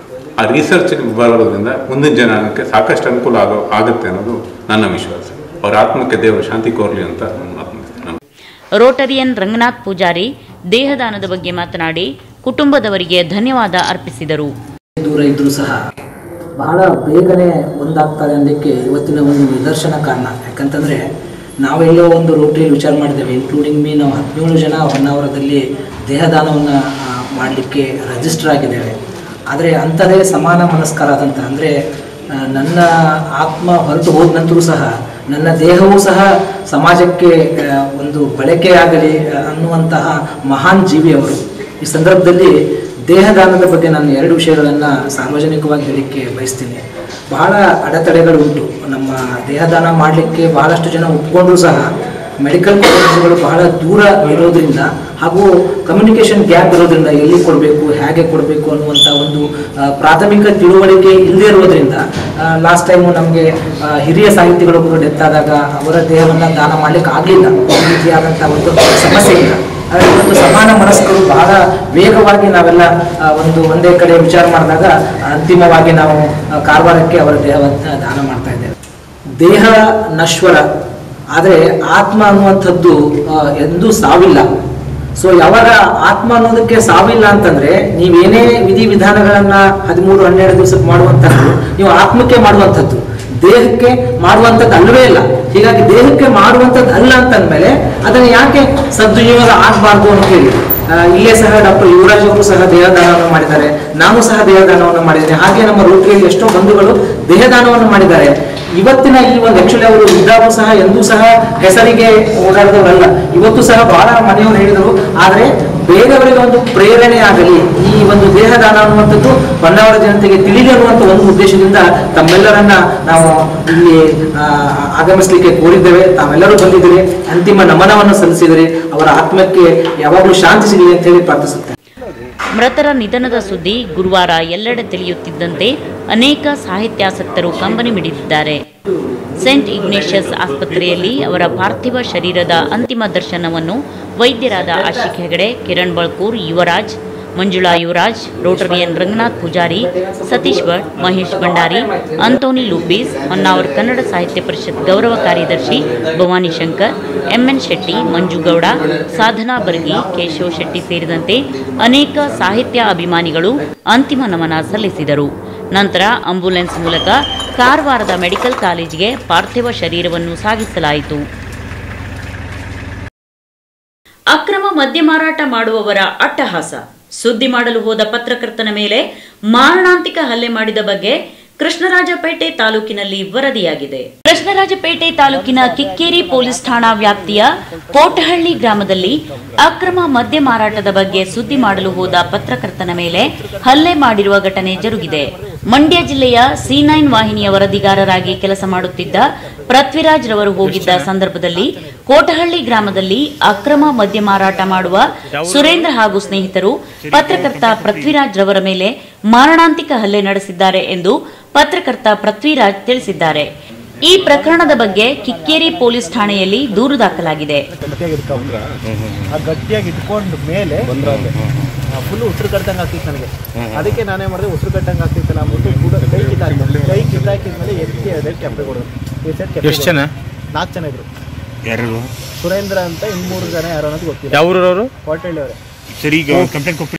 ಆ ರಿಸರ್ಚ್ ಬರೋದ್ರಿಂದ ಮುಂದಿನ ಜನಾಂಗಕ್ಕೆ ಸಾಕಷ್ಟು ಅನುಕೂಲ ಆಗೋ ಆಗುತ್ತೆ ಅನ್ನೋದು ನನ್ನ ವಿಶ್ವಾಸ ಅವ್ರ ಆತ್ಮಕ್ಕೆ ದೇವರು ಶಾಂತಿ ಕೋರಲಿ ಅಂತ ನಾನು ಮಾತು ಮುಗಿಸ್ತೇನೆ. ರೋಟರಿಯನ್ ರಂಗನಾಥ್ ಪೂಜಾರಿ ದೇಹದಾನದ ಬಗ್ಗೆ ಮಾತನಾಡಿ ಕುಟುಂಬದವರಿಗೆ ಧನ್ಯವಾದ ಅರ್ಪಿಸಿದರು ದೂರ ಇದ್ದರೂ ಸಹ ಬಹಳ ಬೇಗನೆ ಒಂದಾಗ್ತಾರೆ ಅನ್ನಲಿಕ್ಕೆ ಇವತ್ತಿನ ಒಂದು ನಿದರ್ಶನ ಕಾರಣ ಯಾಕಂತಂದರೆ ನಾವೆಲ್ಲೋ ಒಂದು ರೋಟರಿಯಲ್ಲಿ ವಿಚಾರ ಮಾಡಿದ್ದೇವೆ ಇನ್ಕ್ಲೂಡಿಂಗ್ ಮೀ ನಾವು ಹದಿನೇಳು ಜನ ಹೊನ್ನಾವರದಲ್ಲಿ ದೇಹದಾನವನ್ನು ಮಾಡಲಿಕ್ಕೆ ರಿಜಿಸ್ಟರ್ ಆಗಿದ್ದೇವೆ ಆದರೆ ಅಂಥದೇ ಸಮಾನ ಮನಸ್ಕರಾದಂಥ ಅಂದರೆ ನನ್ನ ಆತ್ಮ ಹೊರಟು ಹೋದ ನಂತರೂ ಸಹ ನನ್ನ ದೇಹವೂ ಸಹ ಸಮಾಜಕ್ಕೆ ಆ, ಒಂದು ಬಳಕೆಯಾಗಲಿ ಆ, ಅನ್ನುವಂತಹ ಮಹಾನ್ ಜೀವಿ ಅವರು ಈ ಸಂದರ್ಭದಲ್ಲಿ ದೇಹದಾನದ ಬಗ್ಗೆ ನಾನು ಎರಡು ವಿಷಯಗಳನ್ನು ಸಾರ್ವಜನಿಕವಾಗಿ ಹೇಳಲಿಕ್ಕೆ ಬಯಸ್ತೀನಿ ಬಹಳ ಅಡೆತಡೆಗಳು ಉಂಟು ನಮ್ಮ ದೇಹದಾನ ಮಾಡಲಿಕ್ಕೆ ಬಹಳಷ್ಟು ಜನ ಒಪ್ಕೊಂಡ್ರೂ ಸಹ ಮೆಡಿಕಲ್ ಕಾಲೇಜುಗಳು ಬಹಳ ದೂರ ಇರೋದ್ರಿಂದ ಹಾಗೂ ಕಮ್ಯುನಿಕೇಷನ್ ಗ್ಯಾಪ್ ಇರೋದ್ರಿಂದ ಎಲ್ಲಿ ಕೊಡಬೇಕು ಹೇಗೆ ಕೊಡಬೇಕು ಅನ್ನುವಂಥ ಒಂದು ಆ, ಪ್ರಾಥಮಿಕ ತಿಳುವಳಿಕೆ ಇಲ್ಲದೇ ಇರೋದ್ರಿಂದ ಲಾಸ್ಟ್ ಟೈಮು ನಮಗೆ ಹಿರಿಯ ಸಾಹಿತಿಗಳು ಕೂಡ ಡೆತ್ ಆದಾಗ ಅವರ ದೇಹವನ್ನು ದಾನ ಮಾಡಲಿಕ್ಕೆ ಆಗಲಿಲ್ಲ ಈ ರೀತಿಯಾದಂಥ ಒಂದು ಸಮಸ್ಯೆಯಿಂದ ಆದರೆ ಇವತ್ತು ಸಮಾನ ಮನಸ್ಕರು ಬಹಳ ವೇಗವಾಗಿ ನಾವೆಲ್ಲ ಆ, ಒಂದು ಒಂದೇ ಕಡೆ ವಿಚಾರ ಮಾಡಿದಾಗ ಅಂತಿಮವಾಗಿ ನಾವು ಆ, ಕಾರವಾರಕ್ಕೆ ಅವರ ದೇಹವನ್ನು ದಾನ ಮಾಡ್ತಾ ಇದ್ದೇವೆ ದೇಹ ನಶ್ವರ ಆದರೆ ಆತ್ಮ ಅನ್ನುವಂಥದ್ದು ಆ, ಎಂದೂ ಸಾವಿಲ್ಲ ಸೊ ಯಾವಾಗ ಆತ್ಮ ಅನ್ನೋದಕ್ಕೆ ಸಾವಿಲ್ಲ ಅಂತಂದ್ರೆ ನೀವೇನೇ ವಿಧಿ ವಿಧಾನಗಳನ್ನ ಹದಿಮೂರು ಹನ್ನೆರಡು ದಿವಸಕ್ಕೆ ಮಾಡುವಂಥದ್ದು ನೀವು ಆತ್ಮಕ್ಕೆ ಮಾಡುವಂಥದ್ದು ದೇಹಕ್ಕೆ ಮಾಡುವಂಥದ್ದು ಅಲ್ಲವೇ ಇಲ್ಲ ಹೀಗಾಗಿ ದೇಹಕ್ಕೆ ಮಾಡುವಂಥದ್ದು ಅಲ್ಲ ಅಂತಂದ್ಮೇಲೆ ಅದನ್ನು ಯಾಕೆ ಸದ್ವಿನಿಯೋಗ ಆಗಬಾರ್ದು ಅಂತ ಹೇಳಿ ಆ, ಇಲ್ಲೇ ಸಹ ಡಾಕ್ಟರ್ ಯುವರಾಜ್ ಅವರು ಸಹ ದೇಹದಾನವನ್ನು ಮಾಡಿದ್ದಾರೆ ನಾನು ಸಹ ದೇಹದಾನವನ್ನು ಮಾಡಿದ್ದೇನೆ ಹಾಗೆ ನಮ್ಮ ರೋಟರಿಯಲ್ಲಿ ಎಷ್ಟೋ ಬಂಧುಗಳು ದೇಹದಾನವನ್ನು ಮಾಡಿದ್ದಾರೆ ಇವತ್ತಿನ ಈ ಒಂದು ಆಕ್ಚುಲಿ ಅವರು ಇದ್ದಾಗೂ ಸಹ ಎಂದೂ ಸಹ ಹೆಸರಿಗೆ ಓಡಾಡಿದವರಲ್ಲ ಇವತ್ತು ಸಹ ಬಹಳ ಮನೆಯವರು ಹೇಳಿದರು ಆದರೆ ಬೇರೆಯವರಿಗೆ ಒಂದು ಪ್ರೇರಣೆ ಆಗಲಿ ಈ ಒಂದು ದೇಹದಾನ ಅನ್ನುವಂಥದ್ದು ಹೊನ್ನಾವರ ಜನತೆಗೆ ತಿಳಿಲಿ ಅನ್ನುವಂಥ ಒಂದು ಉದ್ದೇಶದಿಂದ ತಮ್ಮೆಲ್ಲರನ್ನ ನಾವು ಇಲ್ಲಿ ಆ, ಆಗಮಿಸಲಿಕ್ಕೆ ಕೋರಿದ್ದೇವೆ ತಾವೆಲ್ಲರೂ ಬಂದಿದ್ದೀರಿ ಅಂತಿಮ ನಮನವನ್ನು ಸಲ್ಲಿಸಿದರೆ ಅವರ ಆತ್ಮಕ್ಕೆ ಯಾವಾಗಲೂ ಶಾಂತಿ ಸಿಗಲಿ ಅಂತ ಹೇಳಿ ಪ್ರಾರ್ಥಿಸುತ್ತೇನೆ ಮೃತರ ನಿಧನದ ಸುದ್ದಿ ಗುರುವಾರ ಎಲ್ಲೆಡೆ ತಿಳಿಯುತ್ತಿದ್ದಂತೆ ಅನೇಕ ಸಾಹಿತ್ಯಾಸಕ್ತರು ಕಂಬನಿ ಮಿಡಿದಿದ್ದಾರೆ ಸೆಂಟ್ ಇಗ್ನೇಷಿಯಸ್ ಆಸ್ಪತ್ರೆಯಲ್ಲಿ ಅವರ ಪಾರ್ಥಿವ ಶರೀರದ ಅಂತಿಮ ದರ್ಶನವನ್ನು ವೈದ್ಯರಾದ Ashik Hegde Kiran Balkur Yuvaraj Manjula Yuvaraj Rotarian Ranganath Poojari Satish Bhat Mahesh Bhandari Anthony Lopes Honnavar Kannada Sahitya Parishat ಗೌರವ ಕಾರ್ಯದರ್ಶಿ ಭವಾನಿ ಶಂಕರ್ ಎಂಎನ್ ಶೆಟ್ಟಿ ಮಂಜು ಗೌಡ ಸಾಧನಾ ಬರ್ಗಿ ಕೇಶವ್ ಶೆಟ್ಟಿ ಸೇರಿದಂತೆ ಅನೇಕ ಸಾಹಿತ್ಯ ಅಭಿಮಾನಿಗಳು ಅಂತಿಮ ನಮನ ಸಲ್ಲಿಸಿದರು ನಂತರ ಆಂಬ್ಯುಲೆನ್ಸ್ ಮೂಲಕ ಕಾರವಾರದ ಮೆಡಿಕಲ್ ಕಾಲೇಜಿಗೆ ಪಾರ್ಥಿವ ಶರೀರವನ್ನು ಸಾಗಿಸಲಾಯಿತು ಅಕ್ರಮ ಮದ್ಯ ಮಾರಾಟ ಮಾಡುವವರ ಅಟ್ಟಹಾಸ ಸುದ್ದಿ ಮಾಡಲು ಹೋದ ಪತ್ರಕರ್ತನ ಮೇಲೆ ಮಾರಣಾಂತಿಕ ಹಲ್ಲೆ ಮಾಡಿದ ಬಗ್ಗೆ ಕೃಷ್ಣರಾಜಪೇಟೆ ತಾಲೂಕಿನಲ್ಲಿ ವರದಿಯಾಗಿದೆ ಕೃಷ್ಣರಾಜಪೇಟೆ ತಾಲೂಕಿನ ಕಿಕ್ಕೇರಿ ಪೊಲೀಸ್ ಠಾಣಾ ವ್ಯಾಪ್ತಿಯ ಕೋಟಹಳ್ಳಿ ಗ್ರಾಮದಲ್ಲಿ ಅಕ್ರಮ ಮದ್ಯ ಮಾರಾಟದ ಬಗ್ಗೆ ಸುದ್ದಿ ಮಾಡಲು ಹೋದ ಪತ್ರಕರ್ತನ ಮೇಲೆ ಹಲ್ಲೆ ಮಾಡಿರುವ ಘಟನೆ ಜರುಗಿದೆ ಮಂಡ್ಯ ಜಿಲ್ಲೆಯ ಸಿ ನೈನ್ ವಾಹಿನಿಯ ವರದಿಗಾರರಾಗಿ ಕೆಲಸ ಮಾಡುತ್ತಿದ್ದ ಪೃಥ್ವಿರಾಜ್ ರವರು ಹೋಗಿದ್ದ ಸಂದರ್ಭದಲ್ಲಿ ಕೋಟಹಳ್ಳಿ ಗ್ರಾಮದಲ್ಲಿ ಅಕ್ರಮ ಮದ್ಯ ಮಾರಾಟ ಮಾಡುವ ಸುರೇಂದ್ರ ಹಾಗೂ ಸ್ನೇಹಿತರು ಪತ್ರಕರ್ತ ಪೃಥ್ವಿರಾಜ್ ರವರ ಮೇಲೆ ಮಾರಣಾಂತಿಕ ಹಲ್ಲೆ ನಡೆಸಿದ್ದಾರೆ ಎಂದು ಪತ್ರಕರ್ತ ಪೃಥ್ವಿರಾಜ್ ತಿಳಿಸಿದ್ದಾರೆ ಈ ಪ್ರಕರಣದ ಬಗ್ಗೆ ಕಿಕ್ಕೇರಿ ಪೊಲೀಸ್ ಠಾಣೆಯಲ್ಲಿ ದೂರು ದಾಖಲಾಗಿದೆ ಗಟ್ಟಿಯಾಗಿ ಇಟ್ಕೊಂಡ್ರ ಆ ಗಟ್ಟಿಯಾಗಿ ಇಟ್ಕೊಂಡ ಮೇಲೆ ಫುಲ್ ಉಸಿರು ಕಟ್ಟಂಗೆ ಆಗ್ತಿತ್ತು ನನಗೆ ಅದಕ್ಕೆ ನಾನೇ ಮಾಡಿದೆ ಉಸಿರು ಕಟ್ಟಂಗೆ ಆಗ್ತಿತ್ತಲ್ಲ ಅಂದ್ಬಿಟ್ಟು ಕೂಡ ಕೈ ಕಿತ್ತಾಕಿದ್ದೆ ಕೈ ಕಿತ್ತಾಕಿದ್ಮೇಲೆ ಎತ್ತಿ ಅದೇ ಕೆಂಪೆ ಕೊಡೋದು ಈ ಸೈಡ್ ಕೆಂಪೆ ಎಷ್ಟ್ ಜನ? ಕೊಡೋದು. ನಾಲ್ಕು ಜನ ಇದ್ರು ಯಾರು ಸುರೇಂದ್ರ ಅಂತ ಇನ್ನು ಮೂರು ಜನ ಯಾರು ಅನ್ನೋದು ಗೊತ್ತಿಲ್ಲ ಯಾವ ಊರವ್ರು? ಕೋಟಳ್ಳಿ ಅವರೇ ಸರಿ ಈಗ ಕಂಪ್ಲೇಂಟ್ ಕೊಟ್ಟು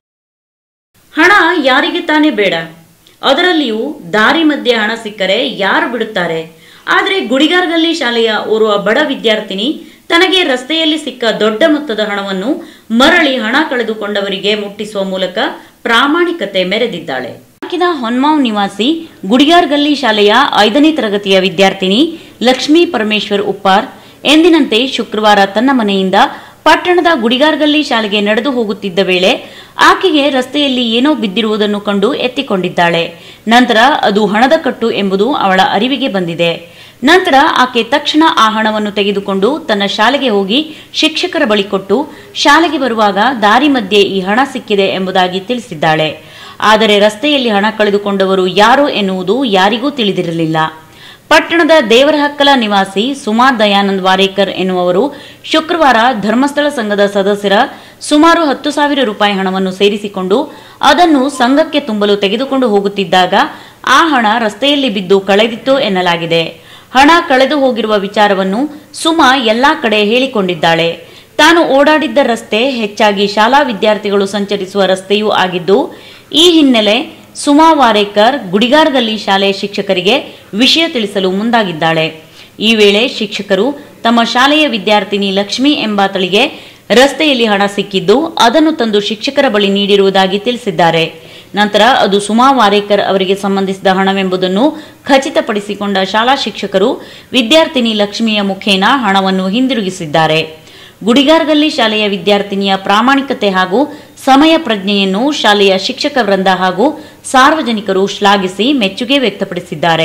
ಹಣ ಯಾರಿಗೆ ತಾನೇ ಬೇಡ ಅದರಲ್ಲಿಯೂ ದಾರಿ ಮಧ್ಯೆ ಹಣ ಸಿಕ್ಕರೆ ಯಾರು ಬಿಡುತ್ತಾರೆ ಆದರೆ ಗುಡಿಗಾರ್ಗಲ್ಲಿ ಶಾಲೆಯ ಓರ್ವ ಬಡ ವಿದ್ಯಾರ್ಥಿನಿ ತನಗೆ ರಸ್ತೆಯಲ್ಲಿ ಸಿಕ್ಕ ದೊಡ್ಡ ಮೊತ್ತದ ಹಣವನ್ನು ಮರಳಿ ಹಣ ಕಳೆದುಕೊಂಡವರಿಗೆ ಮುಟ್ಟಿಸುವ ಮೂಲಕ ಪ್ರಾಮಾಣಿಕತೆ ಮೆರೆದಿದ್ದಾಳೆ ತಾಲೂಕಿನ ಹೊನ್ಮಾವ್ ನಿವಾಸಿ ಗುಡಿಗಾರ್ಗಲ್ಲಿ ಶಾಲೆಯ ಐದನೇ ತರಗತಿಯ ವಿದ್ಯಾರ್ಥಿನಿ ಲಕ್ಷ್ಮೀ ಪರಮೇಶ್ವರ್ ಉಪ್ಪಾರ್ ಎಂದಿನಂತೆ ಶುಕ್ರವಾರ ತನ್ನ ಮನೆಯಿಂದ ಪಟ್ಟಣದ ಗುಡಿಗಾರ್ಗಲ್ಲಿ ಶಾಲೆಗೆ ನಡೆದು ಹೋಗುತ್ತಿದ್ದ ವೇಳೆ ಆಕೆಗೆ ರಸ್ತೆಯಲ್ಲಿ ಏನೋ ಬಿದ್ದಿರುವುದನ್ನು ಕಂಡು ಎತ್ತಿಕೊಂಡಿದ್ದಾಳೆ ನಂತರ ಅದು ಹಣದ ಕಟ್ಟು ಎಂಬುದು ಅವಳ ಅರಿವಿಗೆ ಬಂದಿದೆ ನಂತರ ಆಕೆ ತಕ್ಷಣ ಆ ಹಣವನ್ನು ತೆಗೆದುಕೊಂಡು ತನ್ನ ಶಾಲೆಗೆ ಹೋಗಿ ಶಿಕ್ಷಕರ ಬಳಿ ಕೊಟ್ಟು ಶಾಲೆಗೆ ಬರುವಾಗ ದಾರಿ ಮಧ್ಯೆ ಈ ಹಣ ಸಿಕ್ಕಿದೆ ಎಂಬುದಾಗಿ ತಿಳಿಸಿದ್ದಾಳೆ ಆದರೆ ರಸ್ತೆಯಲ್ಲಿ ಹಣ ಕಳೆದುಕೊಂಡವರು ಯಾರು ಎನ್ನುವುದು ಯಾರಿಗೂ ತಿಳಿದಿರಲಿಲ್ಲ ಪಟ್ಟಣದ ದೇವರಹಕ್ಕಲ ನಿವಾಸಿ ಸುಮಾ ದಯಾನಂದ್ ವಾರೇಕರ್ ಎನ್ನುವರು ಶುಕ್ರವಾರ ಧರ್ಮಸ್ಥಳ ಸಂಘದ ಸದಸ್ಯರ ಸುಮಾರು ಹತ್ತು ಸಾವಿರ ರೂಪಾಯಿ ಹಣವನ್ನು ಸೇರಿಸಿಕೊಂಡು ಅದನ್ನು ಸಂಘಕ್ಕೆ ತುಂಬಲು ತೆಗೆದುಕೊಂಡು ಹೋಗುತ್ತಿದ್ದಾಗ ಆ ಹಣ ರಸ್ತೆಯಲ್ಲಿ ಬಿದ್ದು ಕಳೆದಿತ್ತು ಎನ್ನಲಾಗಿದೆ ಹಣ ಕಳೆದು ಹೋಗಿರುವ ವಿಚಾರವನ್ನು ಸುಮಾ ಎಲ್ಲಾ ಕಡೆ ಹೇಳಿಕೊಂಡಿದ್ದಾಳೆ ತಾನು ಓಡಾಡಿದ್ದ ರಸ್ತೆ ಹೆಚ್ಚಾಗಿ ಶಾಲಾ ವಿದ್ಯಾರ್ಥಿಗಳು ಸಂಚರಿಸುವ ರಸ್ತೆಯೂ ಆಗಿದ್ದು ಈ ಹಿನ್ನೆಲೆ ಸುಮಾ ವಾರೇಕರ್ ಗುಡಿಗಾರದಲ್ಲಿ ಶಾಲೆಯ ಶಿಕ್ಷಕರಿಗೆ ವಿಷಯ ತಿಳಿಸಲು ಮುಂದಾಗಿದ್ದಾಳೆ ಈ ವೇಳೆ ಶಿಕ್ಷಕರು ತಮ್ಮ ಶಾಲೆಯ ವಿದ್ಯಾರ್ಥಿನಿ ಲಕ್ಷ್ಮಿ ಎಂಬಾತಳಿಗೆ ರಸ್ತೆಯಲ್ಲಿ ಹಣ ಸಿಕ್ಕಿದ್ದು ಅದನ್ನು ತಂದು ಶಿಕ್ಷಕರ ಬಳಿ ನೀಡಿರುವುದಾಗಿ ತಿಳಿಸಿದ್ದಾರೆ ನಂತರ ಅದು ಸುಮಾ ವಾರೇಕರ್ ಅವರಿಗೆ ಸಂಬಂಧಿಸಿದ ಹಣವೆಂಬುದನ್ನು ಖಚಿತಪಡಿಸಿಕೊಂಡ ಶಾಲಾ ಶಿಕ್ಷಕರು ವಿದ್ಯಾರ್ಥಿನಿ ಲಕ್ಷ್ಮಿಯ ಮುಖೇನ ಹಣವನ್ನು ಹಿಂದಿರುಗಿಸಿದ್ದಾರೆ ಗುಡಿಗಾರ್ಗಲ್ಲಿ ಶಾಲೆಯ ವಿದ್ಯಾರ್ಥಿನಿಯ ಪ್ರಾಮಾಣಿಕತೆ ಹಾಗೂ ಸಮಯ ಪ್ರಜ್ಞೆಯನ್ನು ಶಾಲೆಯ ಶಿಕ್ಷಕ ವೃಂದ ಹಾಗೂ ಸಾರ್ವಜನಿಕರು ಶ್ಲಾಘಿಸಿ ಮೆಚ್ಚುಗೆ ವ್ಯಕ್ತಪಡಿಸಿದ್ದಾರೆ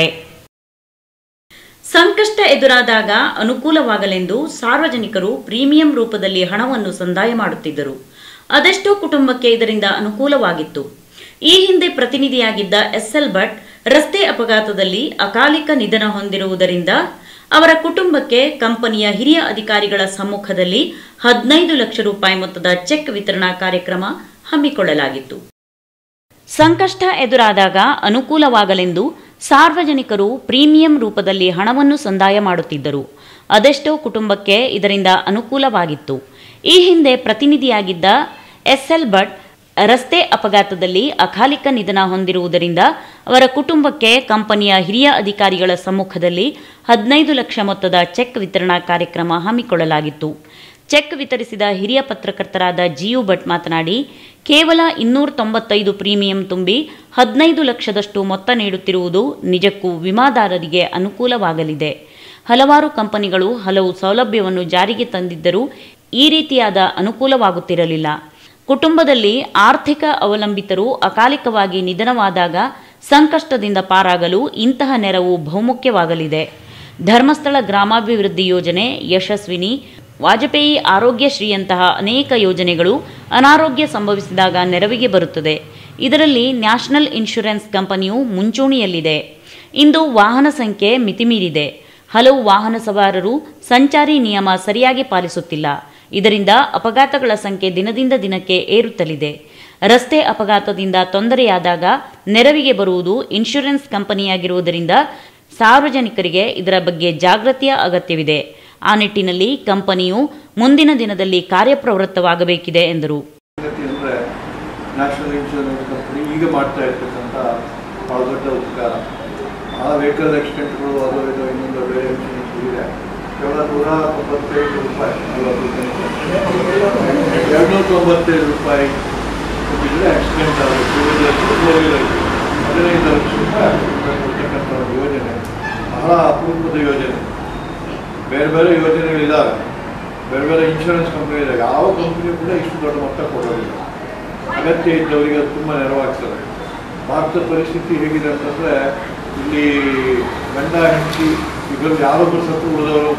ಸಂಕಷ್ಟ ಎದುರಾದಾಗ ಅನುಕೂಲವಾಗಲೆಂದು ಸಾರ್ವಜನಿಕರು ಪ್ರೀಮಿಯಂ ರೂಪದಲ್ಲಿ ಹಣವನ್ನು ಸಂದಾಯ ಮಾಡುತ್ತಿದ್ದರು ಅದೆಷ್ಟೋ ಕುಟುಂಬಕ್ಕೆ ಇದರಿಂದ ಅನುಕೂಲವಾಗಿತ್ತು ಈ ಹಿಂದೆ ಪ್ರತಿನಿಧಿಯಾಗಿದ್ದ ಎಸ್ಎಲ್ ಭಟ್ ರಸ್ತೆ ಅಪಘಾತದಲ್ಲಿ ಅಕಾಲಿಕ ನಿಧನ ಹೊಂದಿರುವುದರಿಂದ ಅವರ ಕುಟುಂಬಕ್ಕೆ ಕಂಪನಿಯ ಹಿರಿಯ ಅಧಿಕಾರಿಗಳ ಸಮ್ಮುಖದಲ್ಲಿ ಹದಿನೈದು ಲಕ್ಷ ರೂಪಾಯಿ ಮೊತ್ತದ ಚೆಕ್ ವಿತರಣಾ ಕಾರ್ಯಕ್ರಮ ಹಮ್ಮಿಕೊಳ್ಳಲಾಗಿತ್ತು ಸಂಕಷ್ಟ ಎದುರಾದಾಗ ಅನುಕೂಲವಾಗಲೆಂದು ಸಾರ್ವಜನಿಕರು ಪ್ರೀಮಿಯಂ ರೂಪದಲ್ಲಿ ಹಣವನ್ನು ಸಂದಾಯ ಮಾಡುತ್ತಿದ್ದರು ಅದೆಷ್ಟೋ ಕುಟುಂಬಕ್ಕೆ ಇದರಿಂದ ಅನುಕೂಲವಾಗಿತ್ತು ಈ ಹಿಂದೆ ಪ್ರತಿನಿಧಿಯಾಗಿದ್ದ ಎಸ್ಎಲ್ ಭಟ್ ರಸ್ತೆ ಅಪಘಾತದಲ್ಲಿ ಅಕಾಲಿಕ ನಿಧನ ಹೊಂದಿರುವುದರಿಂದ ಅವರ ಕುಟುಂಬಕ್ಕೆ ಕಂಪನಿಯ ಹಿರಿಯ ಅಧಿಕಾರಿಗಳ ಸಮ್ಮುಖದಲ್ಲಿ ಹದಿನೈದು ಲಕ್ಷ ಮೊತ್ತದ ಚೆಕ್ ವಿತರಣಾ ಕಾರ್ಯಕ್ರಮ ಹಮ್ಮಿಕೊಳ್ಳಲಾಗಿತ್ತು ಚೆಕ್ ವಿತರಿಸಿದ ಹಿರಿಯ ಪತ್ರಕರ್ತರಾದ ಜಿಯು ಭಟ್ ಮಾತನಾಡಿ ಕೇವಲ ಇನ್ನೂರ ತೊಂಬತ್ತೈದು ಪ್ರೀಮಿಯಂ ತುಂಬಿ ಹದಿನೈದು ಲಕ್ಷದಷ್ಟು ಮೊತ್ತ ನೀಡುತ್ತಿರುವುದು ನಿಜಕ್ಕೂ ವಿಮಾದಾರರಿಗೆ ಅನುಕೂಲವಾಗಲಿದೆ ಹಲವಾರು ಕಂಪನಿಗಳು ಹಲವು ಸೌಲಭ್ಯವನ್ನು ಜಾರಿಗೆ ತಂದಿದ್ದರೂ ಈ ರೀತಿಯಾದ ಅನುಕೂಲವಾಗುತ್ತಿರಲಿಲ್ಲ ಕುಟುಂಬದಲ್ಲಿ ಆರ್ಥಿಕ ಅವಲಂಬಿತರು ಅಕಾಲಿಕವಾಗಿ ನಿಧನವಾದಾಗ ಸಂಕಷ್ಟದಿಂದ ಪಾರಾಗಲು ಇಂತಹ ನೆರವು ಬಹುಮುಖ್ಯವಾಗಲಿದೆ ಧರ್ಮಸ್ಥಳ ಗ್ರಾಮಾಭಿವೃದ್ಧಿ ಯೋಜನೆ ಯಶಸ್ವಿನಿ ವಾಜಪೇಯಿ ಆರೋಗ್ಯಶ್ರೀಯಂತಹ ಅನೇಕ ಯೋಜನೆಗಳು ಅನಾರೋಗ್ಯ ಸಂಭವಿಸಿದಾಗ ನೆರವಿಗೆ ಬರುತ್ತದೆ ಇದರಲ್ಲಿ ನ್ಯಾಷನಲ್ ಇನ್ಶೂರೆನ್ಸ್ ಕಂಪನಿಯು ಮುಂಚೂಣಿಯಲ್ಲಿದೆ ಇಂದು ವಾಹನ ಸಂಖ್ಯೆ ಮಿತಿಮೀರಿದೆ ಹಲವು ವಾಹನ ಸವಾರರು ಸಂಚಾರಿ ನಿಯಮ ಸರಿಯಾಗಿ ಪಾಲಿಸುತ್ತಿಲ್ಲ ಇದರಿಂದ ಅಪಘಾತಗಳ ಸಂಖ್ಯೆ ದಿನದಿಂದ ದಿನಕ್ಕೆ ಏರುತ್ತಲಿದೆ ರಸ್ತೆ ಅಪಘಾತದಿಂದ ತೊಂದರೆಯಾದಾಗ ನೆರವಿಗೆ ಬರುವುದು ಇನ್ಶೂರೆನ್ಸ್ ಕಂಪನಿಯಾಗಿರುವುದರಿಂದ ಸಾರ್ವಜನಿಕರಿಗೆ ಇದರ ಬಗ್ಗೆ ಜಾಗೃತಿಯ ಅಗತ್ಯವಿದೆ ಆ ನಿಟ್ಟಿನಲ್ಲಿ ಕಂಪನಿಯು ಮುಂದಿನ ದಿನದಲ್ಲಿ ಕಾರ್ಯಪ್ರವೃತ್ತವಾಗಬೇಕಿದೆ ಎಂದರು ಅಂದರೆ ನ್ಯಾಷನಲ್ ಇನ್ಶೂರೆನ್ಸ್ ಕಂಪನಿ ಈಗ ಮಾಡ್ತಾ ಇರ್ತಕ್ಕಂಥ ಭಾಳ ದೊಡ್ಡ ಉಪಕಾರ ಆ ವೆಹಿಕಲ್ ಆಕ್ಸಿಡೆಂಟ್ಗಳು ಅದು ಇದು ಇನ್ನೊಂದು ಬೇರೆ ಇನ್ಶೂರೆನ್ಸ್ ಇದೆ ಕೇವಲ ನೂರ ತೊಂಬತ್ತೈದು ರೂಪಾಯಿ ಎರಡುನೂರ ತೊಂಬತ್ತೈದು ರೂಪಾಯಿ ಕೊಟ್ಟಿದ್ರೆ ಆಕ್ಸಿಡೆಂಟ್ ಆಗುತ್ತೆ ಟೂ ವೀಲರ್ಸ್ ಫೋರ್ ವೀಲರ್ಸ್ ಹದಿನೈದು ಲಕ್ಷ ರೂಪಾಯಿ ಕೊಡ್ತಕ್ಕಂಥ ಒಂದು ಯೋಜನೆ ಬಹಳ ಅಪರೂಪದ ಯೋಜನೆ ಬೇರೆ ಬೇರೆ ಯೋಜನೆಗಳಿದ್ದಾವೆ ಬೇರೆ ಬೇರೆ ಇನ್ಶೂರೆನ್ಸ್ ಕಂಪ್ನಿ ಇದೆ ಯಾವ ಕಂಪ್ನಿ ಕೂಡ ಇಷ್ಟು ದೊಡ್ಡ ಮೊತ್ತ ಕೊಡೋದಿಲ್ಲ ಅಗತ್ಯ ಇದ್ದವರಿಗೆ ಅದು ತುಂಬ ನೆರವಾಗ್ತದೆ ಭಾರತದ ಪರಿಸ್ಥಿತಿ ಹೇಗಿದೆ ಅಂತಂದರೆ ಇಲ್ಲಿ ಗಂಡ ಹೆಂಡತಿ ಇಬ್ಬರು ಯಾರೊಬ್ಬರು ಸತ್ತು ಉಳಿದವರು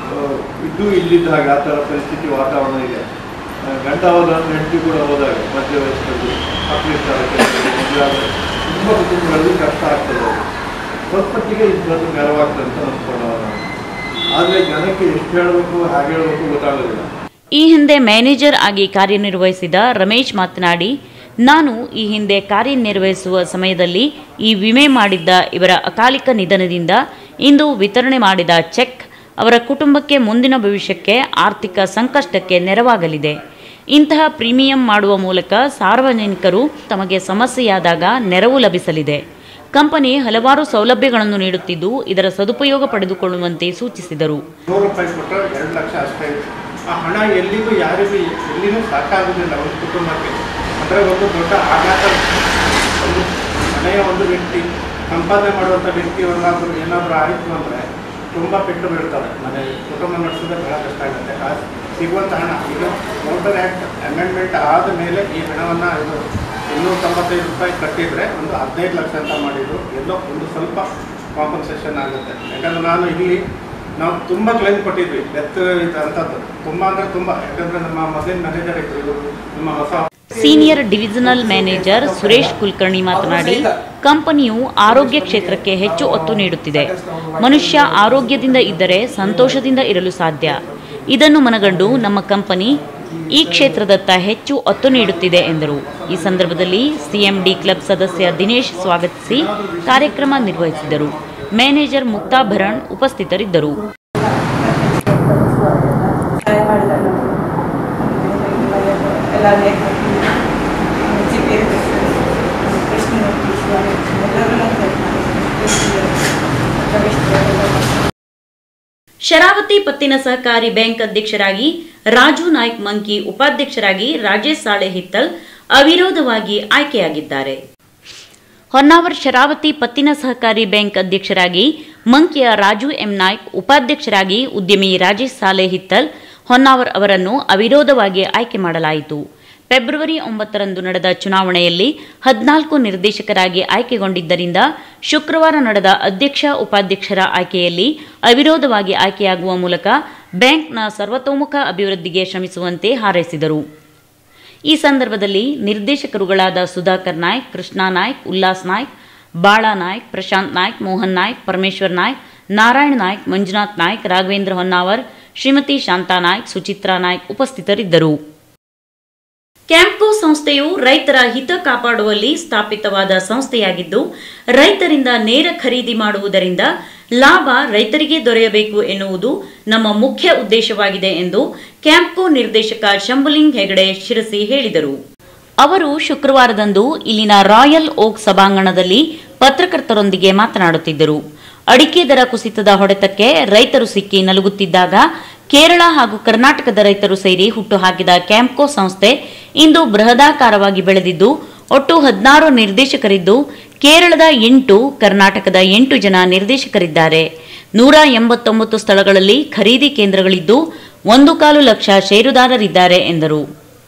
ಇದ್ದು ಇಲ್ಲಿದ್ದ ಹಾಗೆ ಆ ಥರ ಪರಿಸ್ಥಿತಿ ವಾತಾವರಣ ಇದೆ ಆ, ಗಂಡ ಹೋದ ಹೆಂಡತಿ ಕೂಡ ಹೋದಾಗ ಮಧ್ಯ ವಯಸ್ಸಲ್ಲಿ ಮಕ್ಕಳಿರ್ತಾರೆ ಮದುವೆ ಆದರೆ ತುಂಬ ಕುಟುಂಬಗಳಲ್ಲಿ ಕಷ್ಟ ಆಗ್ತದೆ ಅವ್ರಿಗೆ. ಸ್ವಲ್ಪ ಮಟ್ಟಿಗೆ ಇದು ನೆರವಾಗ್ತದೆ ಅಂತ ಅಂದ್ಕೊಂಡವ ನಾನು ಆದರೆ ಜನಕ್ಕೆ ಎಷ್ಟು ಹೇಳಬೇಕು ಹಾಗೆ ಹೇಳಬೇಕು ಗೊತ್ತಾಗೋದಿಲ್ಲ ಈ ಹಿಂದೆ ಮ್ಯಾನೇಜರ್ ಆಗಿ ಕಾರ್ಯನಿರ್ವಹಿಸಿದ ರಮೇಶ್ ಮಾತನಾಡಿ ನಾನು ಈ ಹಿಂದೆ ಕಾರ್ಯನಿರ್ವಹಿಸುವ ಸಮಯದಲ್ಲಿ ಈ ವಿಮೆ ಮಾಡಿದ್ದ ಇವರ ಅಕಾಲಿಕ ನಿಧನದಿಂದ ಇಂದು ವಿತರಣೆ ಮಾಡಿದ ಚೆಕ್ ಅವರ ಕುಟುಂಬಕ್ಕೆ ಮುಂದಿನ ಭವಿಷ್ಯಕ್ಕೆ ಆರ್ಥಿಕ ಸಂಕಷ್ಟಕ್ಕೆ ನೆರವಾಗಲಿದೆ ಇಂತಹ ಪ್ರೀಮಿಯಂ ಮಾಡುವ ಮೂಲಕ ಸಾರ್ವಜನಿಕರು ತಮಗೆ ಸಮಸ್ಯೆಯಾದಾಗ ನೆರವು ಲಭಿಸಲಿದೆ ಕಂಪನಿ ಹಲವಾರು ಸೌಲಭ್ಯಗಳನ್ನು ನೀಡುತ್ತಿದ್ದು ಇದರ ಸದುಪಯೋಗ ಪಡೆದುಕೊಳ್ಳುವಂತೆ ಸೂಚಿಸಿದರು ನೂರು ರೂಪಾಯಿ ಕೊಟ್ಟರೆ ಎರಡು ಲಕ್ಷ ಅಷ್ಟೇ ಇದೆ ಆ ಹಣ ಎಲ್ಲಿಗೂ ಯಾರಿಗೂ ಎಲ್ಲಿನೂ ಸಾಕಾಗೋದಿಲ್ಲ ಒಂದು ಕುಟುಂಬಕ್ಕೆ ಅಂದರೆ ಒಂದು ದೊಡ್ಡ ಆಘಾತ ಒಂದು ಮನೆಯ ಒಂದು ವ್ಯಕ್ತಿ ಸಂಪಾದನೆ ಮಾಡುವಂಥ ವ್ಯಕ್ತಿ ಏನಾದರೂ ಏನಾದರೂ ಆಯಿತು ಅಂದರೆ ತುಂಬ ಪೆಟ್ಟು ಬೀಳ್ತದೆ ಮನೆ ಕುಟುಂಬ ನಡೆಸೋದೇ ಬಹಳ ಕಷ್ಟ ಆಗುತ್ತೆ ಆ ಸಿಗುವಂಥ ಹಣ ಈಗ ಮೋಟರ್ ಆ್ಯಕ್ಟ್ ಅಮೆಂಡ್ಮೆಂಟ್ ಆದ ಮೇಲೆ ಈ ಹಣವನ್ನು ಇದು ಇನ್ನೂರ ತೊಂಬತ್ತೈದು ರೂಪಾಯಿ ಕಟ್ಟಿದರೆ ಒಂದು ಹದಿನೈದು ಲಕ್ಷ ಅಂತ ಮಾಡಿದ್ರು ಎಲ್ಲೋ ಒಂದು ಸ್ವಲ್ಪ ಕಾಂಪನ್ಸೇಷನ್ ಆಗುತ್ತೆ ಯಾಕಂದ್ರೆ ನಾನು ಇಲ್ಲಿ ನಾವು ತುಂಬ ಕ್ಲೈಮ್ ಕೊಟ್ಟಿದ್ವಿ ಡೆತ್ ಇದು ಅಂಥದ್ದು ತುಂಬ ಅಂದರೆ ತುಂಬ ಯಾಕಂದರೆ ನಮ್ಮ ಮೊದಲಿನ ಮ್ಯಾನೇಜರ್ ಇದ್ರು ಇವರು ನಮ್ಮ ಹೊಸ senior divisional manager Suresh Kulkarni ಮಾತನಾಡಿ ಕಂಪನಿಯು ಆರೋಗ್ಯ ಕ್ಷೇತ್ರಕ್ಕೆ ಹೆಚ್ಚು ಒತ್ತು ನೀಡುತ್ತಿದೆ ಮನುಷ್ಯ ಆರೋಗ್ಯದಿಂದ ಇದ್ದರೆ ಸಂತೋಷದಿಂದ ಇರಲು ಸಾಧ್ಯ ಇದನ್ನು ಮನಗಂಡು ನಮ್ಮ ಕಂಪನಿ ಈ ಕ್ಷೇತ್ರದತ್ತ ಹೆಚ್ಚು ಒತ್ತು ನೀಡುತ್ತಿದೆ ಎಂದರು ಈ ಸಂದರ್ಭದಲ್ಲಿ ಸಿಎಂಡಿ ಕ್ಲಬ್ ಸದಸ್ಯ ದಿನೇಶ್ ಸ್ವಾಗತಿಸಿ ಕಾರ್ಯಕ್ರಮ ನಿರ್ವಹಿಸಿದರು ಮ್ಯಾನೇಜರ್ ಮುಕ್ತಾ ಭರಣ್ ಉಪಸ್ಥಿತರಿದ್ದರು ಸಹಾಯ ಮಾಡಿದಾಗ ಎಲ್ಲರಿಗೆ ಜಿ ಪಿ ಕೃಷ್ಣಮೂರ್ತಿ ಎಲ್ಲರೂ ರಮೇಶ್ ಶರಾವತಿ ಪತ್ತಿನ ಸಹಕಾರಿ ಬ್ಯಾಂಕ್ ಅಧ್ಯಕ್ಷರಾಗಿ ರಾಜು ನಾಯ್ಕ್ ಮಂಕಿ ಉಪಾಧ್ಯಕ್ಷರಾಗಿ ರಾಜೇಶ್ ಸಾಳೆ ಹಿತ್ತಲ್ ಅವಿರೋಧವಾಗಿ ಆಯ್ಕೆಯಾಗಿದ್ದಾರೆ ಹೊನ್ನಾವರ್ ಶರಾವತಿ ಪತ್ತಿನ ಸಹಕಾರಿ ಬ್ಯಾಂಕ್ ಅಧ್ಯಕ್ಷರಾಗಿ ಮಂಕಿಯ ರಾಜು ಎಂ ನಾಯ್ಕ್ ಉಪಾಧ್ಯಕ್ಷರಾಗಿ ಉದ್ಯಮಿ ರಾಜೇಶ್ ಸಾಲೆ ಹಿತ್ತಲ್ ಹೊನ್ನಾವರ್ ಅವರನ್ನು ಅವಿರೋಧವಾಗಿ ಆಯ್ಕೆ ಮಾಡಲಾಯಿತು ಫೆಬ್ರವರಿ ಒಂಬತ್ತರಂದು ನಡೆದ ಚುನಾವಣೆಯಲ್ಲಿ ಹದಿನಾಲ್ಕು ನಿರ್ದೇಶಕರಾಗಿ ಆಯ್ಕೆಗೊಂಡಿದ್ದರಿಂದ ಶುಕ್ರವಾರ ನಡೆದ ಅಧ್ಯಕ್ಷ ಉಪಾಧ್ಯಕ್ಷರ ಆಯ್ಕೆಯಲ್ಲಿ ಅವಿರೋಧವಾಗಿ ಆಯ್ಕೆಯಾಗುವ ಮೂಲಕ ಬ್ಯಾಂಕ್ನ ಸರ್ವತೋಮುಖ ಅಭಿವೃದ್ಧಿಗೆ ಶ್ರಮಿಸುವಂತೆ ಹಾರೈಸಿದರು ಈ ಸಂದರ್ಭದಲ್ಲಿ ನಿರ್ದೇಶಕರುಗಳಾದ ಸುಧಾಕರ್ ನಾಯ್ಕ್ ಕೃಷ್ಣಾ ನಾಯ್ಕ್ ಉಲ್ಲಾಸ್ ನಾಯ್ಕ್ ಬಾಳಾ ನಾಯ್ಕ್ ಪ್ರಶಾಂತ್ ನಾಯ್ಕ್ ಮೋಹನ್ ನಾಯ್ಕ್ ಪರಮೇಶ್ವರ್ ನಾಯ್ಕ್ ನಾರಾಯಣ್ ನಾಯ್ಕ್ ಮಂಜುನಾಥ್ ನಾಯ್ಕ್ ರಾಘವೇಂದ್ರ ಹೊನ್ನಾವರ್ ಶ್ರೀಮತಿ ಶಾಂತಾ ನಾಯ್ಕ್ ಸುಚಿತ್ರಾ ನಾಯ್ಕ್ ಉಪಸ್ಥಿತರಿದ್ದರು ಕ್ಯಾಂಪ್ಕೋ ಸಂಸ್ಥೆಯು ರೈತರ ಹಿತ ಕಾಪಾಡುವಲ್ಲಿ ಸ್ಥಾಪಿತವಾದ ಸಂಸ್ಥೆಯಾಗಿದ್ದು ರೈತರಿಂದ ನೇರ ಖರೀದಿ ಮಾಡುವುದರಿಂದ ಲಾಭ ರೈತರಿಗೆ ದೊರೆಯಬೇಕು ಎನ್ನುವುದು ನಮ್ಮ ಮುಖ್ಯ ಉದ್ದೇಶವಾಗಿದೆ ಎಂದು ಕ್ಯಾಂಪ್ಕೋ ನಿರ್ದೇಶಕ ಶಂಭುಲಿಂಗ್ ಹೆಗಡೆ ಶಿರಸಿ ಹೇಳಿದರು ಅವರು ಶುಕ್ರವಾರದಂದು ಇಲ್ಲಿನ ರಾಯಲ್ ಓಕ್ ಸಭಾಂಗಣದಲ್ಲಿ ಪತ್ರಕರ್ತರೊಂದಿಗೆ ಮಾತನಾಡುತ್ತಿದ್ದರು ಅಡಿಕೆ ದರ ಕುಸಿತದ ಹೊಡೆತಕ್ಕೆ ರೈತರು ಸಿಕ್ಕಿ ನಲುಗುತ್ತಿದ್ದಾಗ ಕೇರಳ ಹಾಗೂ ಕರ್ನಾಟಕದ ರೈತರು ಸೇರಿ ಹುಟ್ಟುಹಾಕಿದ ಕ್ಯಾಂಪ್ಕೋ ಸಂಸ್ಥೆ ಇಂದು ಬೃಹದಾಕಾರವಾಗಿ ಬೆಳೆದಿದ್ದು ಒಟ್ಟು ಹದಿನಾರು ನಿರ್ದೇಶಕರಿದ್ದು ಕೇರಳದ ಎಂಟು ಕರ್ನಾಟಕದ ಎಂಟು ಜನ ನಿರ್ದೇಶಕರಿದ್ದಾರೆ ನೂರ ಎಂಬತ್ತೊಂಬತ್ತು ಸ್ಥಳಗಳಲ್ಲಿ ಖರೀದಿ ಕೇಂದ್ರಗಳಿದ್ದು ಒಂದು ಕಾಲು ಲಕ್ಷ ಷೇರುದಾರರಿದ್ದಾರೆ ಎಂದರು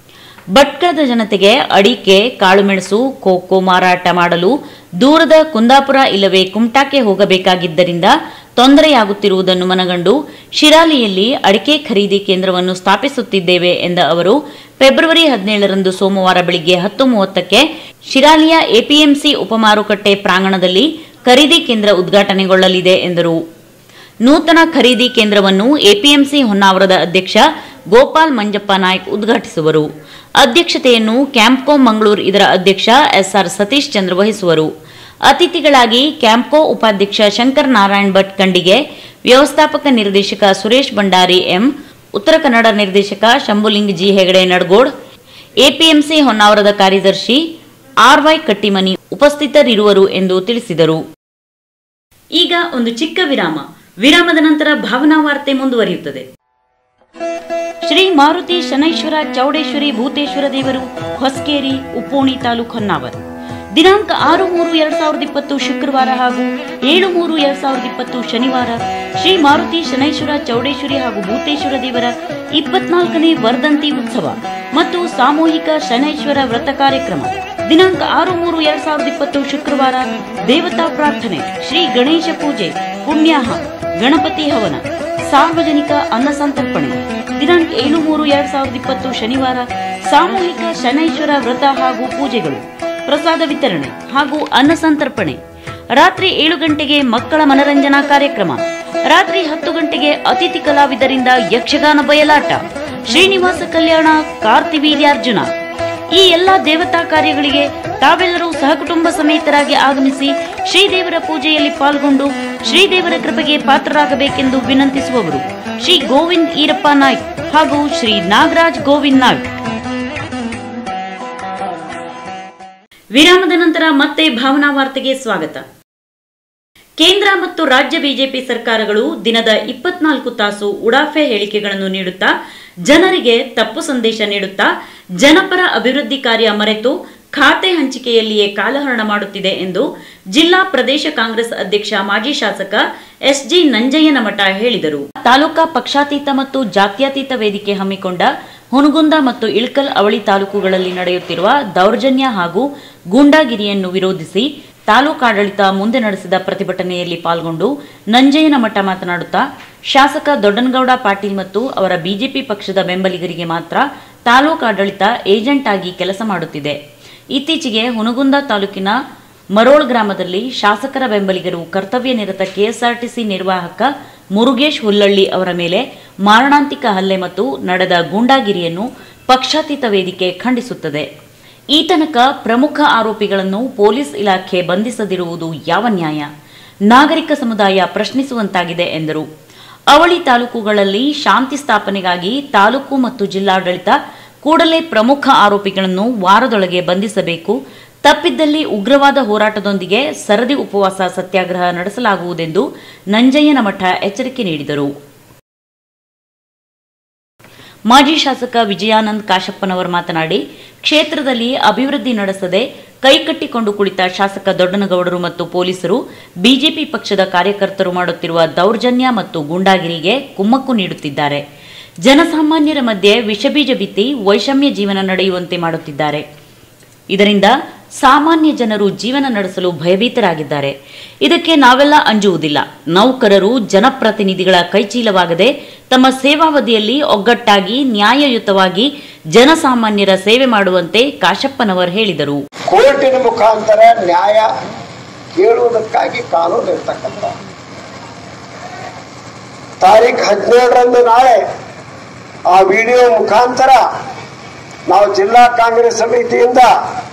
ಭಟ್ಕಳದ ಜನತೆಗೆ ಅಡಿಕೆ ಕಾಳುಮೆಣಸು ಕೋಕೋ ಮಾರಾಟ ಮಾಡಲು ದೂರದ ಕುಂದಾಪುರ ಇಲ್ಲವೇ ಕುಮಟಾಕ್ಕೆ ಹೋಗಬೇಕಾಗಿದ್ದರಿಂದ ತೊಂದರೆಯಾಗುತ್ತಿರುವುದನ್ನು ಮನಗಂಡು ಶಿರಾಲಿಯಲ್ಲಿ ಅಡಿಕೆ ಖರೀದಿ ಕೇಂದ್ರವನ್ನು ಸ್ಥಾಪಿಸುತ್ತಿದ್ದೇವೆ ಎಂದ ಅವರು ಫೆಬ್ರವರಿ ಹದಿನೇಳರಂದು ಸೋಮವಾರ ಬೆಳಿಗ್ಗೆ ಹತ್ತು ಮೂವತ್ತಕ್ಕೆ ಶಿರಾಲಿಯ ಎಪಿಎಂಸಿ ಉಪಮಾರುಕಟ್ಟೆ ಪ್ರಾಂಗಣದಲ್ಲಿ ಖರೀದಿ ಕೇಂದ್ರ ಉದ್ಘಾಟನೆಗೊಳ್ಳಲಿದೆ ಎಂದರು ನೂತನ ಖರೀದಿ ಕೇಂದ್ರವನ್ನು ಎಪಿಎಂಸಿ ಹೊನ್ನಾವರದ ಅಧ್ಯಕ್ಷ ಗೋಪಾಲ್ ಮಂಜಪ್ಪ ನಾಯ್ಕ್ ಉದ್ಘಾಟಿಸುವರು ಅಧ್ಯಕ್ಷತೆಯನ್ನು ಕ್ಯಾಂಪ್ಕೋ ಮಂಗಳೂರು ಇದರ ಅಧ್ಯಕ್ಷ ಎಸ್ಆರ್ ಸತೀಶ್ ಚಂದ್ರ ವಹಿಸುವರು ಅತಿಥಿಗಳಾಗಿ ಕ್ಯಾಂಪ್ಕೋ ಉಪಾಧ್ಯಕ್ಷ ಶಂಕರ್ ನಾರಾಯಣ್ ಭಟ್ ಕಂಡಿಗೆ ವ್ಯವಸ್ಥಾಪಕ ನಿರ್ದೇಶಕ ಸುರೇಶ್ ಭಂಡಾರಿ ಎಂ ಉತ್ತರ ಕನ್ನಡ ನಿರ್ದೇಶಕ ಶಂಭುಲಿಂಗ್ ಜಿ ಹೆಗಡೆ ನಡಗೋಡ್ ಎಪಿಎಂಸಿ ಹೊನ್ನಾವರದ ಕಾರ್ಯದರ್ಶಿ ಆರ್ವೈ ಕಟ್ಟಿಮನಿ ಉಪಸ್ಥಿತರಿರುವರು ಎಂದು ತಿಳಿಸಿದರು ಈಗ ಒಂದು ಚಿಕ್ಕ ವಿರಾಮ ವಿರಾಮದ ನಂತರ ಭಾವನಾ ವಾರ್ತೆ ಮುಂದುವರಿಯುತ್ತದೆ ಶ್ರೀ ಮಾರುತಿ ಶನೈಶ್ವರ ಚೌಡೇಶ್ವರಿ ಭೂತೇಶ್ವರ ದೇವರು ಹೊಸಕೇರಿ ಉಪ್ಪೋಣಿ ತಾಲೂಕು ಹೊನ್ನಾವರ್ ದಿನಾಂಕ ಆರು ಮೂರು ಎರಡ್ ಸಾವಿರದ ಇಪ್ಪತ್ತು ಶುಕ್ರವಾರ ಹಾಗೂ ಏಳು ಮೂರು ಎರಡ್ ಸಾವಿರದ ಇಪ್ಪತ್ತು ಶನಿವಾರ ಶ್ರೀ ಮಾರುತಿ ಶನೈಶ್ವರ ಚೌಡೇಶ್ವರಿ ಹಾಗೂ ಭೂತೇಶ್ವರ ದೇವರ ಇಪ್ಪತ್ನಾಲ್ಕನೇ ವರ್ಧಂತಿ ಉತ್ಸವ ಮತ್ತು ಸಾಮೂಹಿಕ ಶನೈಶ್ವರ ವ್ರತ ಕಾರ್ಯಕ್ರಮ ದಿನಾಂಕ ಆರು ಮೂರು ಎರಡ್ ಸಾವಿರದ ಇಪ್ಪತ್ತು ಶುಕ್ರವಾರ ದೇವತಾ ಪ್ರಾರ್ಥನೆ ಶ್ರೀ ಗಣೇಶ ಪೂಜೆ ಪುಣ್ಯಾಹ ಗಣಪತಿ ಹವನ ಸಾರ್ವಜನಿಕ ಅನ್ನ ಸಂತರ್ಪಣೆ ದಿನಾಂಕ ಏಳು ಮೂರು ಎರಡ್ ಸಾವಿರದ ಇಪ್ಪತ್ತು ಶನಿವಾರ ಸಾಮೂಹಿಕ ಶನೈಶ್ವರ ವ್ರತ ಹಾಗೂ ಪೂಜೆಗಳು ಪ್ರಸಾದ ವಿತರಣೆ ಹಾಗೂ ಅನ್ನ ಸಂತರ್ಪಣೆ ರಾತ್ರಿ ಏಳು ಗಂಟೆಗೆ ಮಕ್ಕಳ ಮನರಂಜನಾ ಕಾರ್ಯಕ್ರಮ ರಾತ್ರಿ ಹತ್ತು ಗಂಟೆಗೆ ಅತಿಥಿ ಕಲಾವಿದರಿಂದ ಯಕ್ಷಗಾನ ಬಯಲಾಟ ಶ್ರೀನಿವಾಸ ಕಲ್ಯಾಣ ಕಾರ್ತಿವೀರ್ಯಾರ್ಜುನ ಈ ಎಲ್ಲಾ ದೇವತಾ ಕಾರ್ಯಗಳಿಗೆ ತಾವೆಲ್ಲರೂ ಸಹಕುಟುಂಬ ಸಮೇತರಾಗಿ ಆಗಮಿಸಿ ಶ್ರೀದೇವರ ಪೂಜೆಯಲ್ಲಿ ಪಾಲ್ಗೊಂಡು ಶ್ರೀದೇವರ ಕೃಪೆಗೆ ಪಾತ್ರರಾಗಬೇಕೆಂದು ವಿನಂತಿಸುವವರು ಶ್ರೀ ಗೋವಿಂದ್ ಈರಪ್ಪ ನಾಯ್ಕ್ ಹಾಗೂ ಶ್ರೀ ನಾಗರಾಜ್ ಗೋವಿಂದ್ ನಾಯ್ಕ್ ವಿರಾಮದ ನಂತರ ಮತ್ತೆ ಭಾವನಾ ವಾರ್ತೆಗೆ ಸ್ವಾಗತ ಕೇಂದ್ರ ಮತ್ತು ರಾಜ್ಯ ಬಿಜೆಪಿ ಸರ್ಕಾರಗಳು ದಿನದ ಇಪ್ಪತ್ನಾಲ್ಕು ತಾಸು ಉಡಾಫೆ ಹೇಳಿಕೆಗಳನ್ನು ನೀಡುತ್ತಾ ಜನರಿಗೆ ತಪ್ಪು ಸಂದೇಶ ನೀಡುತ್ತಾ ಜನಪರ ಅಭಿವೃದ್ಧಿ ಕಾರ್ಯ ಮರೆತು ಖಾತೆ ಹಂಚಿಕೆಯಲ್ಲಿಯೇ ಕಾಲಹರಣ ಮಾಡುತ್ತಿದೆ ಎಂದು ಜಿಲ್ಲಾ ಪ್ರದೇಶ ಕಾಂಗ್ರೆಸ್ ಅಧ್ಯಕ್ಷ ಮಾಜಿ ಶಾಸಕ ಎಸ್ಜಿ ನಂಜಯ್ಯನಮಠ ಹೇಳಿದರು ತಾಲೂಕಾ ಪಕ್ಷಾತೀತ ಮತ್ತು ಜಾತ್ಯತೀತ ವೇದಿಕೆ ಹಮ್ಮಿಕೊಂಡ ಹುನಗುಂದ ಮತ್ತು ಇಳ್ಕಲ್ ಅವಳಿ ತಾಲೂಕುಗಳಲ್ಲಿ ನಡೆಯುತ್ತಿರುವ ದೌರ್ಜನ್ಯ ಹಾಗೂ ಗೂಂಡಾಗಿರಿಯನ್ನು ವಿರೋಧಿಸಿ ತಾಲೂಕಾಡಳಿತ ಮುಂದೆ ನಡೆಸಿದ ಪ್ರತಿಭಟನೆಯಲ್ಲಿ ಪಾಲ್ಗೊಂಡು ನಂಜಯ್ಯನಮಠ ಮಾತನಾಡುತ್ತಾ ಶಾಸಕ ದೊಡ್ಡನಗೌಡ ಪಾಟೀಲ್ ಮತ್ತು ಅವರ ಬಿಜೆಪಿ ಪಕ್ಷದ ಬೆಂಬಲಿಗರಿಗೆ ಮಾತ್ರ ತಾಲೂಕಾಡಳಿತ ಏಜೆಂಟ್ ಆಗಿ ಕೆಲಸ ಮಾಡುತ್ತಿದೆ ಇತ್ತೀಚೆಗೆ ಹುನಗುಂದ ತಾಲೂಕಿನ ಮರೋಳ್ ಗ್ರಾಮದಲ್ಲಿ ಶಾಸಕರ ಬೆಂಬಲಿಗರು ಕರ್ತವ್ಯ ನಿರತ ಕೆಎಸ್ಆರ್ಟಿಸಿ ನಿರ್ವಾಹಕ ಮುರುಗೇಶ್ ಹುಲ್ಲಳ್ಳಿ ಅವರ ಮೇಲೆ ಮಾರಣಾಂತಿಕ ಹಲ್ಲೆ ಮತ್ತು ನಡೆದ ಗೂಂಡಾಗಿರಿಯನ್ನು ಪಕ್ಷಾತೀತ ವೇದಿಕೆ ಖಂಡಿಸುತ್ತದೆ ಈ ತನಕ ಪ್ರಮುಖ ಆರೋಪಿಗಳನ್ನು ಪೊಲೀಸ್ ಇಲಾಖೆ ಬಂಧಿಸದಿರುವುದು ಯಾವ ನ್ಯಾಯ ನಾಗರಿಕ ಸಮುದಾಯ ಪ್ರಶ್ನಿಸುವಂತಾಗಿದೆ ಎಂದರು ಅವಳಿ ತಾಲೂಕುಗಳಲ್ಲಿ ಶಾಂತಿ ಸ್ಥಾಪನೆಗಾಗಿ ತಾಲೂಕು ಮತ್ತು ಜಿಲ್ಲಾಡಳಿತ ಕೂಡಲೇ ಪ್ರಮುಖ ಆರೋಪಿಗಳನ್ನು ವಾರದೊಳಗೆ ಬಂಧಿಸಬೇಕು ತಪ್ಪಿದ್ದಲ್ಲಿ ಉಗ್ರವಾದ ಹೋರಾಟದೊಂದಿಗೆ ಸರದಿ ಉಪವಾಸ ಸತ್ಯಾಗ್ರಹ ನಡೆಸಲಾಗುವುದೆಂದು ನಂಜಯ್ಯನಮಠ ಎಚ್ಚರಿಕೆ ನೀಡಿದರು ಮಾಜಿ ಶಾಸಕ ವಿಜಯಾನಂದ್ ಕಾಶಪ್ಪನವರು ಮಾತನಾಡಿ ಕ್ಷೇತ್ರದಲ್ಲಿ ಅಭಿವೃದ್ಧಿ ನಡೆಸದೆ ಕೈಕಟ್ಟಿಕೊಂಡು ಕುಳಿತ ಶಾಸಕ ದೊಡ್ಡನಗೌಡರು ಮತ್ತು ಪೊಲೀಸರು ಬಿಜೆಪಿ ಪಕ್ಷದ ಕಾರ್ಯಕರ್ತರು ಮಾಡುತ್ತಿರುವ ದೌರ್ಜನ್ಯ ಮತ್ತು ಗೂಂಡಾಗಿರಿಗೆ ಕುಮ್ಮಕ್ಕು ನೀಡುತ್ತಿದ್ದಾರೆ ಜನಸಾಮಾನ್ಯರ ಮಧ್ಯೆ ವಿಷಬೀಜ ಬಿತ್ತಿ ವೈಷಮ್ಯ ಜೀವನ ನಡೆಯುವಂತೆ ಮಾಡುತ್ತಿದ್ದಾರೆ ಇದರಿಂದ ಸಾಮಾನ್ಯ ಜನರು ಜೀವನ ನಡೆಸಲು ಭಯಭೀತರಾಗಿದ್ದಾರೆ ಇದಕ್ಕೆ ನಾವೆಲ್ಲ ಅಂಜುವುದಿಲ್ಲ ನೌಕರರು ಜನಪ್ರತಿನಿಧಿಗಳ ಕೈಚೀಲವಾಗದೆ ತಮ್ಮ ಸೇವಾವಧಿಯಲ್ಲಿ ಒಗ್ಗಟ್ಟಾಗಿ ನ್ಯಾಯಯುತವಾಗಿ ಜನಸಾಮಾನ್ಯರ ಸೇವೆ ಮಾಡುವಂತೆ ಕಾಶಪ್ಪನವರ್ ಹೇಳಿದರು ಕೋರ್ಟಿನ ಮುಖಾಂತರ ನ್ಯಾಯ ಕೇಳುವುದಕ್ಕಾಗಿ ಕಾನೂನು ಇರ್ತಕ್ಕಂಥ ತಾರೀಖ್ ಹದಿನೇಳರಂದು ನಾಳೆ ಆ ವಿಡಿಯೋ ಮುಖಾಂತರ ನಾವು ಜಿಲ್ಲಾ ಕಾಂಗ್ರೆಸ್ ಸಮಿತಿಯಿಂದ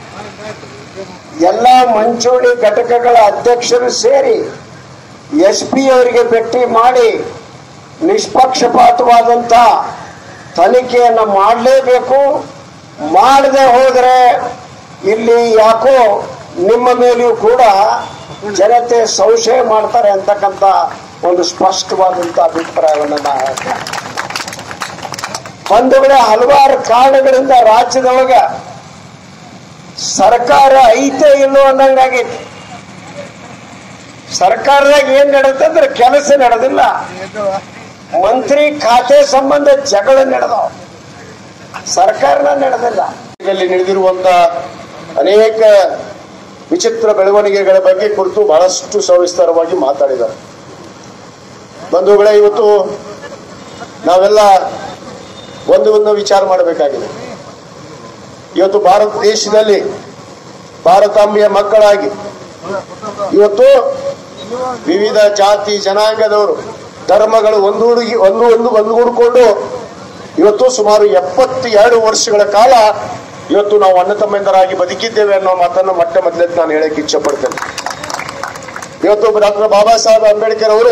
ಎಲ್ಲ ಮಂಚೂಣಿ ಘಟಕಗಳ ಅಧ್ಯಕ್ಷರು ಸೇರಿ ಎಸ್ ಪಿ ಅವರಿಗೆ ಭೇಟಿ ಮಾಡಿ ನಿಷ್ಪಕ್ಷಪಾತವಾದಂಥ ತನಿಖೆಯನ್ನು ಮಾಡಲೇಬೇಕು ಮಾಡದೆ ಹೋದರೆ ಇಲ್ಲಿ ಯಾಕೋ ನಿಮ್ಮ ಮೇಲೆಯೂ ಕೂಡ ಜನತೆ ಸಂಶಯ ಮಾಡ್ತಾರೆ ಅಂತಕ್ಕಂಥ ಒಂದು ಸ್ಪಷ್ಟವಾದಂಥ ಅಭಿಪ್ರಾಯವನ್ನು ನಾ ಹೇಳ್ತೇನೆ ಬಂಧುಗಳೇ ಹಲವಾರು ಕಾರಣಗಳಿಂದ ರಾಜ್ಯದೊಳಗ ಸರ್ಕಾರ ಐತೆ ಇಲ್ಲೋ ಅನ್ನಂಗಾಗೈತಿ ಸರ್ಕಾರದಾಗ ಏನ್ ನಡೆದಂದ್ರೆ ಕೆಲಸ ನಡೆದಿಲ್ಲ ಮಂತ್ರಿ ಖಾತೆ ಸಂಬಂಧ ಜಗಳ ನಡೆದವ ಸರ್ಕಾರನ ನಡೆದಿಲ್ಲ ಇಲ್ಲಿ ನಡೆದಿರುವಂತ ಅನೇಕ ವಿಚಿತ್ರ ಬೆಳವಣಿಗೆಗಳ ಬಗ್ಗೆ ಕುರಿತು ಬಹಳಷ್ಟು ಸವಿಸ್ತಾರವಾಗಿ ಮಾತಾಡಿದ್ದಾರೆ ಬಂಧುಗಳೇ ಇವತ್ತು ನಾವೆಲ್ಲ ಒಂದು ಒಂದು ವಿಚಾರ ಮಾಡಬೇಕಾಗಿದೆ ಇವತ್ತು ಭಾರತ ದೇಶದಲ್ಲಿ ಭಾರತಾಂಬೆಯ ಮಕ್ಕಳಾಗಿ ಇವತ್ತು ವಿವಿಧ ಜಾತಿ ಜನಾಂಗದವರು ಧರ್ಮಗಳು ಒಂದೂಡಿಗೆ ಒಂದು ಒಂದು ಒಂದುಗೂಡಿಕೊಂಡು ಇವತ್ತು ಸುಮಾರು ಎಪ್ಪತ್ತು ಎರಡು ವರ್ಷಗಳ ಕಾಲ ಇವತ್ತು ನಾವು ಅಣ್ಣ ತಮ್ಮಂದರಾಗಿ ಬದುಕಿದ್ದೇವೆ ಅನ್ನೋ ಮಾತನ್ನು ಮೊಟ್ಟ ಮೊದಲೇ ನಾನು ಹೇಳಕ್ಕೆ ಇಚ್ಛೆ ಪಡ್ತೇನೆ ಇವತ್ತು ಡಾಕ್ಟರ್ ಬಾಬಾ ಸಾಹೇಬ್ ಅಂಬೇಡ್ಕರ್ ಅವರು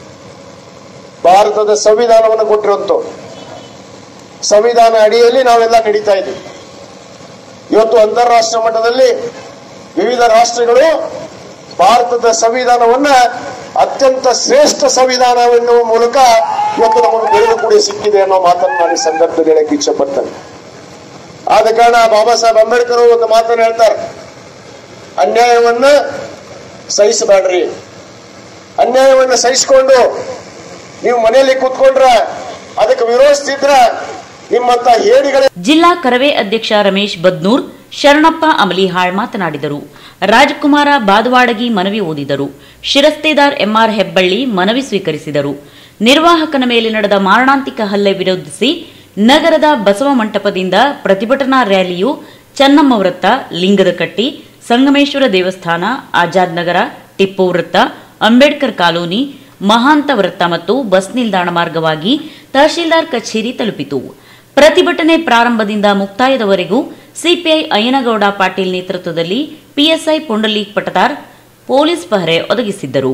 ಭಾರತದ ಸಂವಿಧಾನವನ್ನು ಕೊಟ್ಟಿರುವಂತವ್ರು ಸಂವಿಧಾನ ಅಡಿಯಲ್ಲಿ ನಾವೆಲ್ಲ ನಡೀತಾ ಇದ್ದೀವಿ ಇವತ್ತು ಅಂತಾರಾಷ್ಟ್ರೀಯ ಮಟ್ಟದಲ್ಲಿ ವಿವಿಧ ರಾಷ್ಟ್ರಗಳು ಭಾರತದ ಸಂವಿಧಾನವನ್ನ ಅತ್ಯಂತ ಶ್ರೇಷ್ಠ ಸಂವಿಧಾನವೆನ್ನುವ ಮೂಲಕ ಇವತ್ತು ನಮಗೆ ಬೆಳೆದು ಕೂಡ ಸಿಕ್ಕಿದೆ ಅನ್ನೋ ಮಾತನ್ನು ನಾನು ಈ ಸಂದರ್ಭದಲ್ಲಿ ಹೇಳಕ್ಕೆ ಇಚ್ಛೆ ಪಡ್ತೇನೆ ಆದ ಕಾರಣ ಬಾಬಾ ಸಾಹೇಬ್ ಅಂಬೇಡ್ಕರ್ ಅವರು ಒಂದು ಮಾತನ್ನು ಹೇಳ್ತಾರೆ ಅನ್ಯಾಯವನ್ನ ಸಹಿಸಬೇಡ್ರಿ ಅನ್ಯಾಯವನ್ನ ಸಹಿಸಿಕೊಂಡು ನೀವು ಮನೆಯಲ್ಲಿ ಕೂತ್ಕೊಂಡ್ರ ಅದಕ್ಕೆ ವಿರೋಧಿಸ್ತಿದ್ರ ನಿಮ್ಮಂತ ಹೇಡಿಗಳ ಜಿಲ್ಲಾ ಕರವೇ ಅಧ್ಯಕ್ಷ ರಮೇಶ್ ಬದ್ನೂರ್ ಶರಣಪ್ಪ ಅಮಲಿಹಾಳ್ ಮಾತನಾಡಿದರು ರಾಜಕುಮಾರ ಬಾದವಾಡಗಿ ಮನವಿ ಓದಿದರು ಶಿರಸ್ತೇದಾರ್ ಎಂಆರ್ ಹೆಬ್ಬಳ್ಳಿ ಮನವಿ ಸ್ವೀಕರಿಸಿದರು ನಿರ್ವಾಹಕನ ಮೇಲೆ ನಡೆದ ಮಾರಣಾಂತಿಕ ಹಲ್ಲೆ ವಿರೋಧಿಸಿ ನಗರದ ಬಸವ ಮಂಟಪದಿಂದ ಪ್ರತಿಭಟನಾ ರ್ಯಾಲಿಯು ಚನ್ನಮ್ಮ ವೃತ್ತ ಲಿಂಗದಕಟ್ಟಿ ಸಂಗಮೇಶ್ವರ ದೇವಸ್ಥಾನ ಆಜಾದ್ ನಗರ ಟಿಪ್ಪು ವೃತ್ತ ಅಂಬೇಡ್ಕರ್ ಕಾಲೋನಿ ಮಹಾಂತ ವೃತ್ತ ಮತ್ತು ಬಸ್ ನಿಲ್ದಾಣ ಮಾರ್ಗವಾಗಿ ತಹಶೀಲ್ದಾರ್ ಕಚೇರಿ ತಲುಪಿತು ಪ್ರತಿಭಟನೆ ಪ್ರಾರಂಭದಿಂದ ಮುಕ್ತಾಯದವರೆಗೂ ಸಿಪಿಐ ಅಯ್ಯನಗೌಡ ಪಾಟೀಲ್ ನೇತೃತ್ವದಲ್ಲಿ ಪಿಎಸ್ಐ ಪುಂಡಲೀಕ್ ಪಟದಾರ್ ಪೊಲೀಸ್ ಪಹರೆ ಒದಗಿಸಿದ್ದರು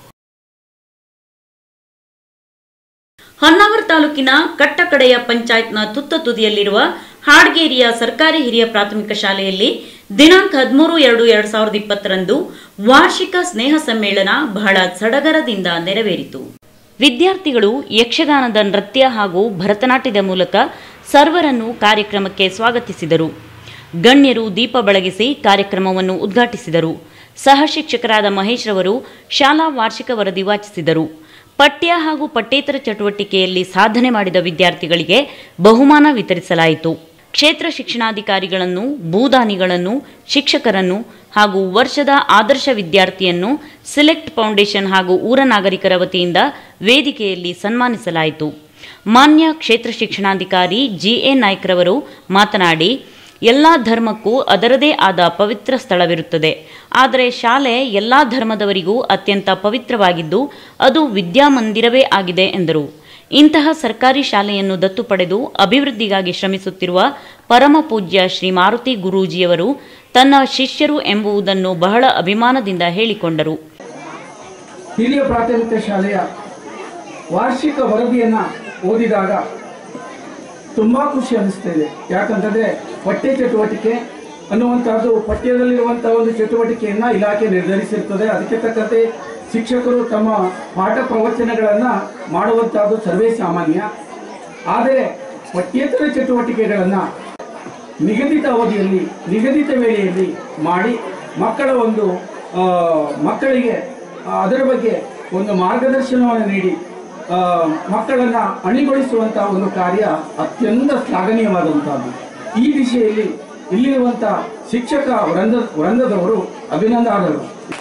ಹೊನ್ನಾವರ ತಾಲೂಕಿನ ಕಟ್ಟಕಡೆಯ ಪಂಚಾಯತ್ನ ತುತ್ತ ತುದಿಯಲ್ಲಿರುವ ಹಾಡ್ಗೇರಿಯ ಸರ್ಕಾರಿ ಹಿರಿಯ ಪ್ರಾಥಮಿಕ ಶಾಲೆಯಲ್ಲಿ ದಿನಾಂಕ ಹದಿಮೂರು ಎರಡು ಎರಡ್ ಸಾವಿರದ ಇಪ್ಪತ್ತರಂದು ವಾರ್ಷಿಕ ಸ್ನೇಹ ಸಮ್ಮೇಳನ ಬಹಳ ಸಡಗರದಿಂದ ನೆರವೇರಿತು ವಿದ್ಯಾರ್ಥಿಗಳು ಯಕ್ಷಗಾನದ ನೃತ್ಯ ಹಾಗೂ ಭರತನಾಟ್ಯದ ಮೂಲಕ ಸರ್ವರನ್ನು ಕಾರ್ಯಕ್ರಮಕ್ಕೆ ಸ್ವಾಗತಿಸಿದರು ಗಣ್ಯರು ದೀಪ ಬೆಳಗಿಸಿ ಕಾರ್ಯಕ್ರಮವನ್ನು ಉದ್ಘಾಟಿಸಿದರು ಸಹ ಶಿಕ್ಷಕರಾದ ಮಹೇಶ್ ರವರು ಶಾಲಾ ವಾರ್ಷಿಕ ವರದಿ ವಾಚಿಸಿದರು ಪಠ್ಯ ಹಾಗೂ ಪಠ್ಯೇತರ ಚಟುವಟಿಕೆಯಲ್ಲಿ ಸಾಧನೆ ಮಾಡಿದ ವಿದ್ಯಾರ್ಥಿಗಳಿಗೆ ಬಹುಮಾನ ವಿತರಿಸಲಾಯಿತು ಕ್ಷೇತ್ರ ಶಿಕ್ಷಣಾಧಿಕಾರಿಗಳನ್ನು ಭೂದಾನಿಗಳನ್ನು ಶಿಕ್ಷಕರನ್ನು ಹಾಗೂ ವರ್ಷದ ಆದರ್ಶ ವಿದ್ಯಾರ್ಥಿಯನ್ನು ಸಿಲೆಕ್ಟ್ ಫೌಂಡೇಶನ್ ಹಾಗೂ ಊರ ನಾಗರಿಕರ ವತಿಯಿಂದ ವೇದಿಕೆಯಲ್ಲಿ ಸನ್ಮಾನಿಸಲಾಯಿತು ಮಾನ್ಯ ಕ್ಷೇತ್ರ ಶಿಕ್ಷಣಾಧಿಕಾರಿ ಜಿಎ ನಾಯ್ಕರವರು ಮಾತನಾಡಿ ಎಲ್ಲ ಧರ್ಮಕ್ಕೂ ಅದರದೇ ಆದ ಪವಿತ್ರ ಸ್ಥಳವಿರುತ್ತದೆ ಆದರೆ ಶಾಲೆ ಎಲ್ಲ ಧರ್ಮದವರಿಗೂ ಅತ್ಯಂತ ಪವಿತ್ರವಾಗಿದ್ದು ಅದು ವಿದ್ಯಾಮಂದಿರವೇ ಆಗಿದೆ ಎಂದರು ಇಂತಹ ಸರ್ಕಾರಿ ಶಾಲೆಯನ್ನು ದತ್ತು ಪಡೆದು ಅಭಿವೃದ್ಧಿಗಾಗಿ ಶ್ರಮಿಸುತ್ತಿರುವ ಪರಮ ಪೂಜ್ಯ ಶ್ರೀ ಮಾರುತಿ ಗುರೂಜಿಯವರು ತನ್ನ ಶಿಷ್ಯರು ಎಂಬುದನ್ನು ಬಹಳ ಅಭಿಮಾನದಿಂದ ಹೇಳಿಕೊಂಡರು ಹಿರಿಯ ಪ್ರಾಥಮಿಕ ಶಾಲೆಯ ವಾರ್ಷಿಕ ವರದಿಯನ್ನು ಓದಿದಾಗ ತುಂಬ ಖುಷಿ ಅನಿಸ್ತಾ ಇದೆ ಯಾಕಂತಂದರೆ ಪಠ್ಯ ಚಟುವಟಿಕೆ ಅನ್ನುವಂಥದ್ದು ಪಠ್ಯದಲ್ಲಿರುವಂಥ ಒಂದು ಚಟುವಟಿಕೆಯನ್ನು ಇಲಾಖೆ ನಿರ್ಧರಿಸಿರ್ತದೆ ಅದಕ್ಕೆ ತಕ್ಕಂತೆ ಶಿಕ್ಷಕರು ತಮ್ಮ ಪಾಠ ಪ್ರವಚನಗಳನ್ನು ಮಾಡುವಂಥದ್ದು ಸರ್ವೇ ಸಾಮಾನ್ಯ ಆದರೆ ಪಠ್ಯೇತರ ಚಟುವಟಿಕೆಗಳನ್ನು ನಿಗದಿತ ಅವಧಿಯಲ್ಲಿ ನಿಗದಿತ ವೇಳೆಯಲ್ಲಿ ಮಾಡಿ ಮಕ್ಕಳ ಒಂದು ಆ, ಮಕ್ಕಳಿಗೆ ಆ, ಅದರ ಬಗ್ಗೆ ಒಂದು ಮಾರ್ಗದರ್ಶನವನ್ನು ನೀಡಿ ಆ, ಮಕ್ಕಳನ್ನು ಅಣಿಗೊಳಿಸುವಂಥ ಒಂದು ಕಾರ್ಯ ಅತ್ಯಂತ ಶ್ಲಾಘನೀಯವಾದಂಥದ್ದು ಈ ದಿಶೆಯಲ್ಲಿ ಇಲ್ಲಿರುವಂಥ ಶಿಕ್ಷಕ ವೃಂದ ವೃಂದದವರು ಅಭಿನಂದನಾರ್ಹರು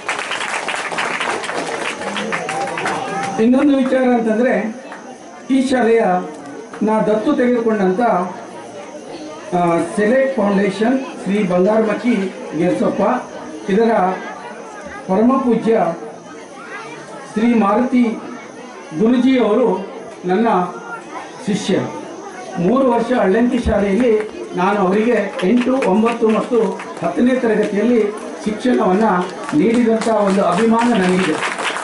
ಇನ್ನೊಂದು ವಿಚಾರ ಅಂತಂದರೆ ಈ ಶಾಲೆಯ ನಾ ದತ್ತು ತೆಗೆದುಕೊಂಡಂಥ ಸೆಲೆಕ್ಟ್ ಫೌಂಡೇಶನ್ ಶ್ರೀ ಬಂಗಾರಮಕ್ಕಿ ಗೆರ್ಸಪ್ಪ ಇದರ ಪರಮ ಪೂಜ್ಯ ಶ್ರೀ ಮಾರುತಿ ಗುರುಜಿಯವರು ನನ್ನ ಶಿಷ್ಯ ಮೂರು ವರ್ಷ ಹಳ್ಳಂಕಿ ಶಾಲೆಯಲ್ಲಿ ನಾನು ಅವರಿಗೆ ಎಂಟು ಒಂಬತ್ತು ಮತ್ತು ಹತ್ತನೇ ತರಗತಿಯಲ್ಲಿ ಶಿಕ್ಷಣವನ್ನು ನೀಡಿದಂಥ ಒಂದು ಅಭಿಮಾನ ನನಗಿದೆ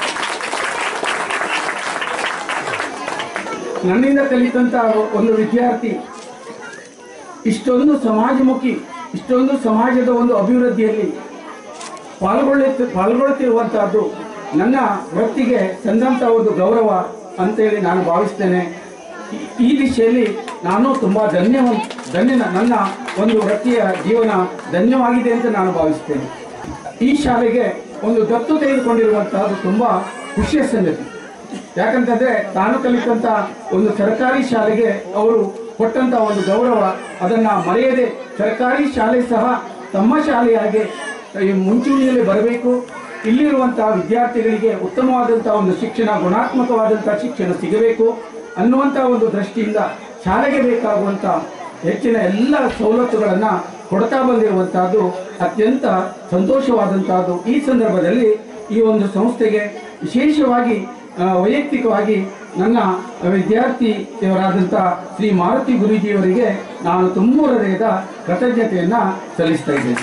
ನನ್ನಿಂದ ಕಲಿತಂಥ ಒಂದು ವಿದ್ಯಾರ್ಥಿ ಇಷ್ಟೊಂದು ಸಮಾಜಮುಖಿ ಇಷ್ಟೊಂದು ಸಮಾಜದ ಒಂದು ಅಭಿವೃದ್ಧಿಯಲ್ಲಿ ಪಾಲ್ಗೊಳ್ಳುತ್ತ ಪಾಲ್ಗೊಳ್ಳುತ್ತಿರುವಂತಹದ್ದು ನನ್ನ ವೃತ್ತಿಗೆ ಸಂದಂಥ ಒಂದು ಗೌರವ ಅಂತೇಳಿ ನಾನು ಭಾವಿಸ್ತೇನೆ ಈ- ಈ ದಿಶೆಯಲ್ಲಿ ನಾನು ತುಂಬ ಧನ್ಯ ಧನ್ಯ ನನ್ನ ಒಂದು ವೃತ್ತಿಯ ಜೀವನ ಧನ್ಯವಾಗಿದೆ ಅಂತ ನಾನು ಭಾವಿಸ್ತೇನೆ ಈ ಶಾಲೆಗೆ ಒಂದು ದತ್ತು ತೆಗೆದುಕೊಂಡಿರುವಂತಹದ್ದು ತುಂಬ ಖುಷಿಯ ಸಂಗತಿ ಯಾಕಂತಂದ್ರೆ ತಾನು ಕಲಿತಂತ ಒಂದು ಸರ್ಕಾರಿ ಶಾಲೆಗೆ ಅವರು ಕೊಟ್ಟಂತ ಒಂದು ಗೌರವ ಅದನ್ನ ಮರೆಯದೆ ಸರ್ಕಾರಿ ಶಾಲೆ ಸಹ ತಮ್ಮ ಶಾಲೆಯಾಗಿ ಈ ಮುಂಚೂಣಿಯಲ್ಲಿ ಬರಬೇಕು ಇಲ್ಲಿರುವಂತಹ ವಿದ್ಯಾರ್ಥಿಗಳಿಗೆ ಉತ್ತಮವಾದಂತಹ ಒಂದು ಶಿಕ್ಷಣ ಗುಣಾತ್ಮಕವಾದಂತಹ ಶಿಕ್ಷಣ ಸಿಗಬೇಕು ಅನ್ನುವಂತಹ ಒಂದು ದೃಷ್ಟಿಯಿಂದ ಶಾಲೆಗೆ ಬೇಕಾಗುವಂತ ಹೆಚ್ಚಿನ ಎಲ್ಲ ಸವಲತ್ತುಗಳನ್ನು ಕೊಡ್ತಾ ಬಂದಿರುವಂತಹದ್ದು ಅತ್ಯಂತ ಸಂತೋಷವಾದಂತಹದ್ದು ಈ ಸಂದರ್ಭದಲ್ಲಿ ಈ ಒಂದು ಸಂಸ್ಥೆಗೆ ವಿಶೇಷವಾಗಿ ಆ, ವೈಯಕ್ತಿಕವಾಗಿ ನನ್ನ ವಿದ್ಯಾರ್ಥಿಯವರಾದಂಥ ಶ್ರೀ ಮಾರುತಿ ಗುರೂಜಿಯವರಿಗೆ ನಾನು ತುಂಬ ಹೃದಯದ ಕೃತಜ್ಞತೆಯನ್ನು ಸಲ್ಲಿಸ್ತಾ ಇದ್ದೇನೆ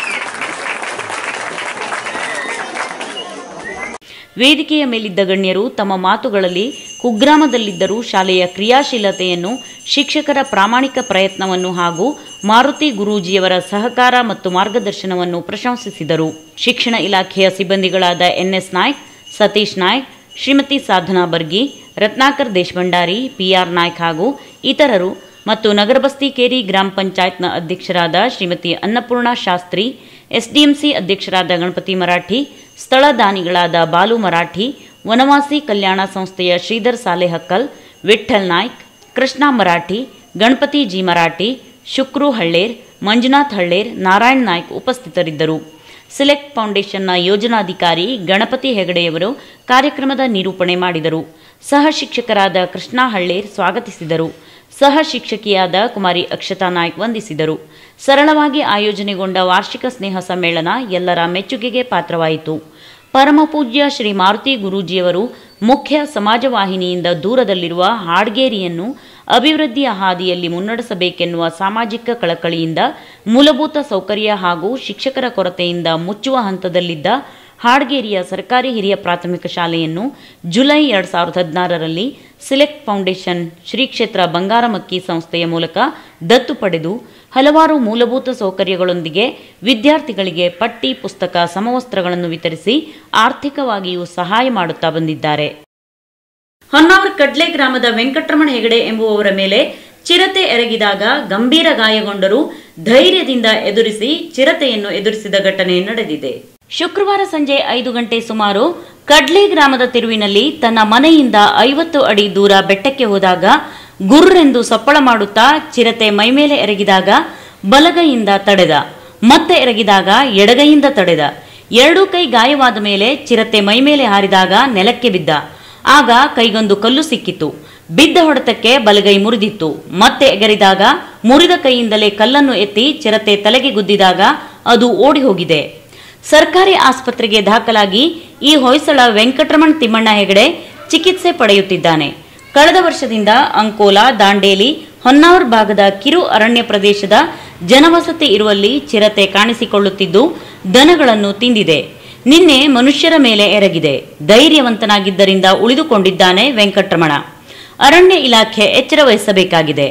ವೇದಿಕೆಯ ಮೇಲಿದ್ದ ಗಣ್ಯರು ತಮ್ಮ ಮಾತುಗಳಲ್ಲಿ ಕುಗ್ರಾಮದಲ್ಲಿದ್ದರೂ ಶಾಲೆಯ ಕ್ರಿಯಾಶೀಲತೆಯನ್ನು ಶಿಕ್ಷಕರ ಪ್ರಾಮಾಣಿಕ ಪ್ರಯತ್ನವನ್ನು ಹಾಗೂ ಮಾರುತಿ ಗುರೂಜಿಯವರ ಸಹಕಾರ ಮತ್ತು ಮಾರ್ಗದರ್ಶನವನ್ನು ಪ್ರಶಂಸಿಸಿದರು ಶಿಕ್ಷಣ ಇಲಾಖೆಯ ಸಿಬ್ಬಂದಿಗಳಾದ ಎನ್ಎಸ್ ನಾಯ್ಕ್ ಸತೀಶ್ ನಾಯ್ಕ್ ಶ್ರೀಮತಿ ಸಾಧನಾ ಬರ್ಗಿ ರತ್ನಾಕರ್ ದೇಶಭಂಡಾರಿ ಪಿಆರ್ ನಾಯ್ಕ್ ಹಾಗೂ ಇತರರು ಮತ್ತು ನಗರಬಸ್ತಿ ಕೇರಿ ಗ್ರಾಮ ಪಂಚಾಯತ್ನ ಅಧ್ಯಕ್ಷರಾದ ಶ್ರೀಮತಿ ಅನ್ನಪೂರ್ಣ ಶಾಸ್ತ್ರಿ ಎಸ್ಡಿಎಂಸಿ ಅಧ್ಯಕ್ಷರಾದ ಗಣಪತಿ ಮರಾಠಿ ಸ್ಥಳ ದಾನಿಗಳಾದ ಬಾಲು ಮರಾಠಿ ವನವಾಸಿ ಕಲ್ಯಾಣ ಸಂಸ್ಥೆಯ ಶ್ರೀಧರ್ ಸಾಲೆಹಕ್ಕಲ್ ವಿಠ್ಠಲ್ ನಾಯ್ಕ್ ಕೃಷ್ಣ ಮರಾಠಿ ಗಣಪತಿ ಜಿ ಮರಾಠಿ ಶುಕ್ರು ಹಳ್ಳೇರ್ ಮಂಜುನಾಥ್ ಹಳ್ಳೇರ್ ನಾರಾಯಣ್ ನಾಯ್ಕ್ ಉಪಸ್ಥಿತರಿದ್ದರು ಸಿಲೆಕ್ಟ್ ಫೌಂಡೇಶನ್ನ ಯೋಜನಾಧಿಕಾರಿ ಗಣಪತಿ ಹೆಗಡೆಯವರು ಕಾರ್ಯಕ್ರಮದ ನಿರೂಪಣೆ ಮಾಡಿದರು ಸಹ ಶಿಕ್ಷಕರಾದ ಕೃಷ್ಣ ಹಳ್ಳೇರ್ ಸ್ವಾಗತಿಸಿದರು ಸಹ ಶಿಕ್ಷಕಿಯಾದ ಕುಮಾರಿ ಅಕ್ಷತಾ ನಾಯ್ಕ್ ವಂದಿಸಿದರು ಸರಳವಾಗಿ ಆಯೋಜನೆಗೊಂಡ ವಾರ್ಷಿಕ ಸ್ನೇಹ ಸಮ್ಮೇಳನ ಎಲ್ಲರ ಮೆಚ್ಚುಗೆಗೆ ಪಾತ್ರವಾಯಿತು ಪರಮಪೂಜ್ಯ ಶ್ರೀ ಮಾರುತಿ ಗುರೂಜಿಯವರು ಮುಖ್ಯ ಸಮಾಜವಾಹಿನಿಯಿಂದ ದೂರದಲ್ಲಿರುವ ಹಾಡ್ಗೇರಿಯನ್ನು ಅಭಿವೃದ್ಧಿಯ ಹಾದಿಯಲ್ಲಿ ಮುನ್ನಡೆಸಬೇಕೆನ್ನುವ ಸಾಮಾಜಿಕ ಕಳಕಳಿಯಿಂದ ಮೂಲಭೂತ ಸೌಕರ್ಯ ಹಾಗೂ ಶಿಕ್ಷಕರ ಕೊರತೆಯಿಂದ ಮುಚ್ಚುವ ಹಂತದಲ್ಲಿದ್ದ ಹಾಡ್ಗೇರಿಯ ಸರ್ಕಾರಿ ಹಿರಿಯ ಪ್ರಾಥಮಿಕ ಶಾಲೆಯನ್ನು ಜುಲೈ ಎರಡು ಸಾವಿರದ ಹದಿನಾರರಲ್ಲಿ ಸಿಲೆಕ್ಟ್ ಫೌಂಡೇಶನ್ ಶ್ರೀ ಕ್ಷೇತ್ರ ಬಂಗಾರಮಕ್ಕಿ ಸಂಸ್ಥೆಯ ಮೂಲಕ ದತ್ತು ಪಡೆದು ಹಲವಾರು ಮೂಲಭೂತ ಸೌಕರ್ಯಗಳೊಂದಿಗೆ ವಿದ್ಯಾರ್ಥಿಗಳಿಗೆ ಪಟ್ಟಿ ಪುಸ್ತಕ ಸಮವಸ್ತ್ರಗಳನ್ನು ವಿತರಿಸಿ ಆರ್ಥಿಕವಾಗಿಯೂ ಸಹಾಯ ಮಾಡುತ್ತಾ ಬಂದಿದ್ದಾರೆ ಹೊನ್ನಾವರ ಕಡ್ಲೆ ಗ್ರಾಮದ ವೆಂಕಟರಮಣ ಹೆಗಡೆ ಎಂಬುವವರ ಮೇಲೆ ಚಿರತೆ ಎರಗಿದಾಗ ಗಂಭೀರ ಗಾಯಗೊಂಡರೂ ಧೈರ್ಯದಿಂದ ಎದುರಿಸಿ ಚಿರತೆಯನ್ನು ಎದುರಿಸಿದ ಘಟನೆ ನಡೆದಿದೆ ಶುಕ್ರವಾರ ಸಂಜೆ ಐದು ಗಂಟೆ ಸುಮಾರು ಕಡ್ಲೆ ಗ್ರಾಮದ ತಿರುವಿನಲ್ಲಿ ತನ್ನ ಮನೆಯಿಂದ ಐವತ್ತು ಅಡಿ ದೂರ ಬೆಟ್ಟಕ್ಕೆ ಹೋದಾಗ ಗುರ್ರೆಂದು ಸಪ್ಪಳ ಮಾಡುತ್ತಾ ಚಿರತೆ ಮೈಮೇಲೆ ಎರಗಿದಾಗ ಬಲಗೈಯಿಂದ ತಡೆದ ಮತ್ತೆ ಎರಗಿದಾಗ ಎಡಗೈಯಿಂದ ತಡೆದ ಎರಡೂ ಕೈ ಗಾಯವಾದ ಮೇಲೆ ಚಿರತೆ ಮೈಮೇಲೆ ಹಾರಿದಾಗ ನೆಲಕ್ಕೆ ಬಿದ್ದ ಆಗ ಕೈಗೊಂದು ಕಲ್ಲು ಸಿಕ್ಕಿತು ಬಿದ್ದ ಹೊಡೆತಕ್ಕೆ ಬಲಗೈ ಮುರಿದಿತ್ತು ಮತ್ತೆ ಎಗರಿದಾಗ ಮುರಿದ ಕೈಯಿಂದಲೇ ಕಲ್ಲನ್ನು ಎತ್ತಿ ಚಿರತೆ ತಲೆಗೆ ಗುದ್ದಿದಾಗ ಅದು ಓಡಿ ಹೋಗಿದೆ ಸರ್ಕಾರಿ ಆಸ್ಪತ್ರೆಗೆ ದಾಖಲಾಗಿ ಈ ಹೊಯ್ಸಳ ವೆಂಕಟರಮಣ್ ತಿಮ್ಮಣ್ಣ ಹೆಗಡೆ ಚಿಕಿತ್ಸೆ ಪಡೆಯುತ್ತಿದ್ದಾನೆ ಕಳೆದ ವರ್ಷದಿಂದ ಅಂಕೋಲಾ ದಾಂಡೇಲಿ ಹೊನ್ನಾವರ್ ಭಾಗದ ಕಿರು ಅರಣ್ಯ ಪ್ರದೇಶದ ಜನವಸತಿ ಇರುವಲ್ಲಿ ಚಿರತೆ ಕಾಣಿಸಿಕೊಳ್ಳುತ್ತಿದ್ದು ದನಗಳನ್ನು ತಿಂದಿದೆ ನಿನ್ನೆ ಮನುಷ್ಯರ ಮೇಲೆ ಎರಗಿದೆ ಧೈರ್ಯವಂತನಾಗಿದ್ದರಿಂದ ಉಳಿದುಕೊಂಡಿದ್ದಾನೆ ವೆಂಕಟರಮಣ ಅರಣ್ಯ ಇಲಾಖೆ ಎಚ್ಚರ ವಹಿಸಬೇಕಾಗಿದೆ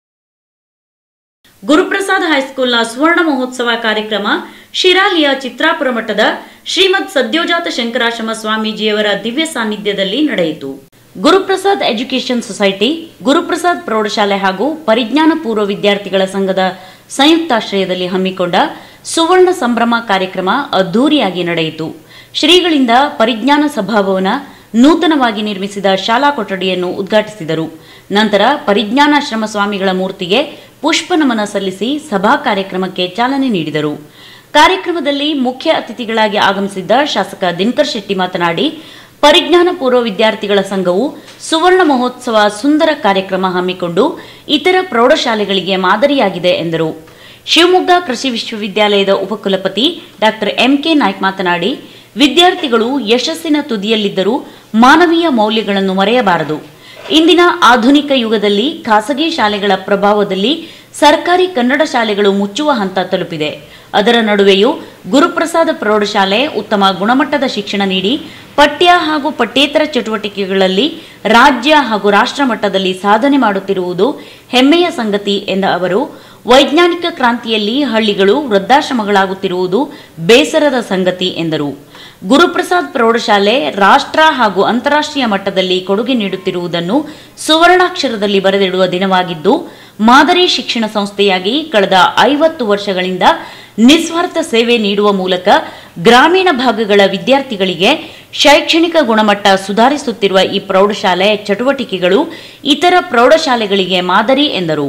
ಗುರುಪ್ರಸಾದ್ ಹೈಸ್ಕೂಲ್ನ ಸುವರ್ಣ ಮಹೋತ್ಸವ ಕಾರ್ಯಕ್ರಮ ಶಿರಾಲಿಯ ಚಿತ್ರಾಪುರ ಮಠದ ಶ್ರೀಮದ್ ಸದ್ಯೋಜಾತ ಶಂಕರಾಶ್ರಮ ಸ್ವಾಮೀಜಿಯವರ ದಿವ್ಯ ಸಾನ್ನಿಧ್ಯದಲ್ಲಿ ನಡೆಯಿತು ಗುರುಪ್ರಸಾದ್ ಎಜುಕೇಷನ್ ಸೊಸೈಟಿ ಗುರುಪ್ರಸಾದ್ ಪ್ರೌಢಶಾಲೆ ಹಾಗೂ ಪರಿಜ್ಞಾನ ಪೂರ್ವ ವಿದ್ಯಾರ್ಥಿಗಳ ಸಂಘದ ಸಂಯುಕ್ತಾಶ್ರಯದಲ್ಲಿ ಹಮ್ಮಿಕೊಂಡ ಸುವರ್ಣ ಸಂಭ್ರಮ ಕಾರ್ಯಕ್ರಮ ಅದ್ದೂರಿಯಾಗಿ ನಡೆಯಿತು ಶ್ರೀಗಳಿಂದ ಪರಿಜ್ಞಾನ ಸಭಾಭವನ ನೂತನವಾಗಿ ನಿರ್ಮಿಸಿದ ಶಾಲಾ ಕೊಠಡಿಯನ್ನು ಉದ್ಘಾಟಿಸಿದರು ನಂತರ ಪರಿಜ್ಞಾನಾಶ್ರಮ ಸ್ವಾಮಿಗಳ ಮೂರ್ತಿಗೆ ಪುಷ್ಪ ನಮನ ಸಲ್ಲಿಸಿ ಸಭಾ ಕಾರ್ಯಕ್ರಮಕ್ಕೆ ಚಾಲನೆ ನೀಡಿದರು ಕಾರ್ಯಕ್ರಮದಲ್ಲಿ ಮುಖ್ಯ ಅತಿಥಿಗಳಾಗಿ ಆಗಮಿಸಿದ್ದ ಶಾಸಕ ದಿನಕರ್ ಶೆಟ್ಟಿ ಮಾತನಾಡಿ ಪರಿಜ್ಞಾನ ಪೂರ್ವ ವಿದ್ಯಾರ್ಥಿಗಳ ಸಂಘವು ಸುವರ್ಣ ಮಹೋತ್ಸವ ಸುಂದರ ಕಾರ್ಯಕ್ರಮ ಹಮ್ಮಿಕೊಂಡು ಇತರ ಪ್ರೌಢಶಾಲೆಗಳಿಗೆ ಮಾದರಿಯಾಗಿದೆ ಎಂದರು ಶಿವಮೊಗ್ಗ ಕೃಷಿ ವಿಶ್ವವಿದ್ಯಾಲಯದ ಉಪಕುಲಪತಿ ಡಾಕ್ಟರ್ ಎಂಕೆ ನಾಯ್ಕ್ ಮಾತನಾಡಿ ವಿದ್ಯಾರ್ಥಿಗಳು ಯಶಸ್ಸಿನ ತುದಿಯಲ್ಲಿದ್ದರೂ ಮಾನವೀಯ ಮೌಲ್ಯಗಳನ್ನು ಮರೆಯಬಾರದು ಇಂದಿನ ಆಧುನಿಕ ಯುಗದಲ್ಲಿ ಖಾಸಗಿ ಶಾಲೆಗಳ ಪ್ರಭಾವದಲ್ಲಿ ಸರ್ಕಾರಿ ಕನ್ನಡ ಶಾಲೆಗಳು ಮುಚ್ಚುವ ಹಂತ ತಲುಪಿದೆ ಅದರ ನಡುವೆಯೂ ಗುರುಪ್ರಸಾದ ಪ್ರೌಢಶಾಲೆ ಉತ್ತಮ ಗುಣಮಟ್ಟದ ಶಿಕ್ಷಣ ನೀಡಿ ಪಠ್ಯ ಹಾಗೂ ಪಠ್ಯೇತರ ಚಟುವಟಿಕೆಗಳಲ್ಲಿ ರಾಜ್ಯ ಹಾಗೂ ರಾಷ್ಟ್ರ ಮಟ್ಟದಲ್ಲಿ ಸಾಧನೆ ಮಾಡುತ್ತಿರುವುದು ಹೆಮ್ಮೆಯ ಸಂಗತಿ ಎಂದ ಅವರು ವೈಜ್ಞಾನಿಕ ಕ್ರಾಂತಿಯಲ್ಲಿ ಹಳ್ಳಿಗಳು ವೃದ್ಧಾಶ್ರಮಗಳಾಗುತ್ತಿರುವುದು ಬೇಸರದ ಸಂಗತಿ ಎಂದರು ಗುರುಪ್ರಸಾದ್ ಪ್ರೌಢಶಾಲೆ ರಾಷ್ಟ್ರ ಹಾಗೂ ಅಂತಾರಾಷ್ಟ್ರೀಯ ಮಟ್ಟದಲ್ಲಿ ಕೊಡುಗೆ ನೀಡುತ್ತಿರುವುದನ್ನು ಸುವರ್ಣಾಕ್ಷರದಲ್ಲಿ ಬರೆದಿಡುವ ದಿನವಾಗಿದ್ದು ಮಾದರಿ ಶಿಕ್ಷಣ ಸಂಸ್ಥೆಯಾಗಿ ಕಳೆದ ಐವತ್ತು ವರ್ಷಗಳಿಂದ ನಿಸ್ವಾರ್ಥ ಸೇವೆ ನೀಡುವ ಮೂಲಕ ಗ್ರಾಮೀಣ ಭಾಗಗಳ ವಿದ್ಯಾರ್ಥಿಗಳಿಗೆ ಶೈಕ್ಷಣಿಕ ಗುಣಮಟ್ಟ ಸುಧಾರಿಸುತ್ತಿರುವ ಈ ಪ್ರೌಢಶಾಲೆ ಚಟುವಟಿಕೆಗಳು ಇತರ ಪ್ರೌಢಶಾಲೆಗಳಿಗೆ ಮಾದರಿ ಎಂದರು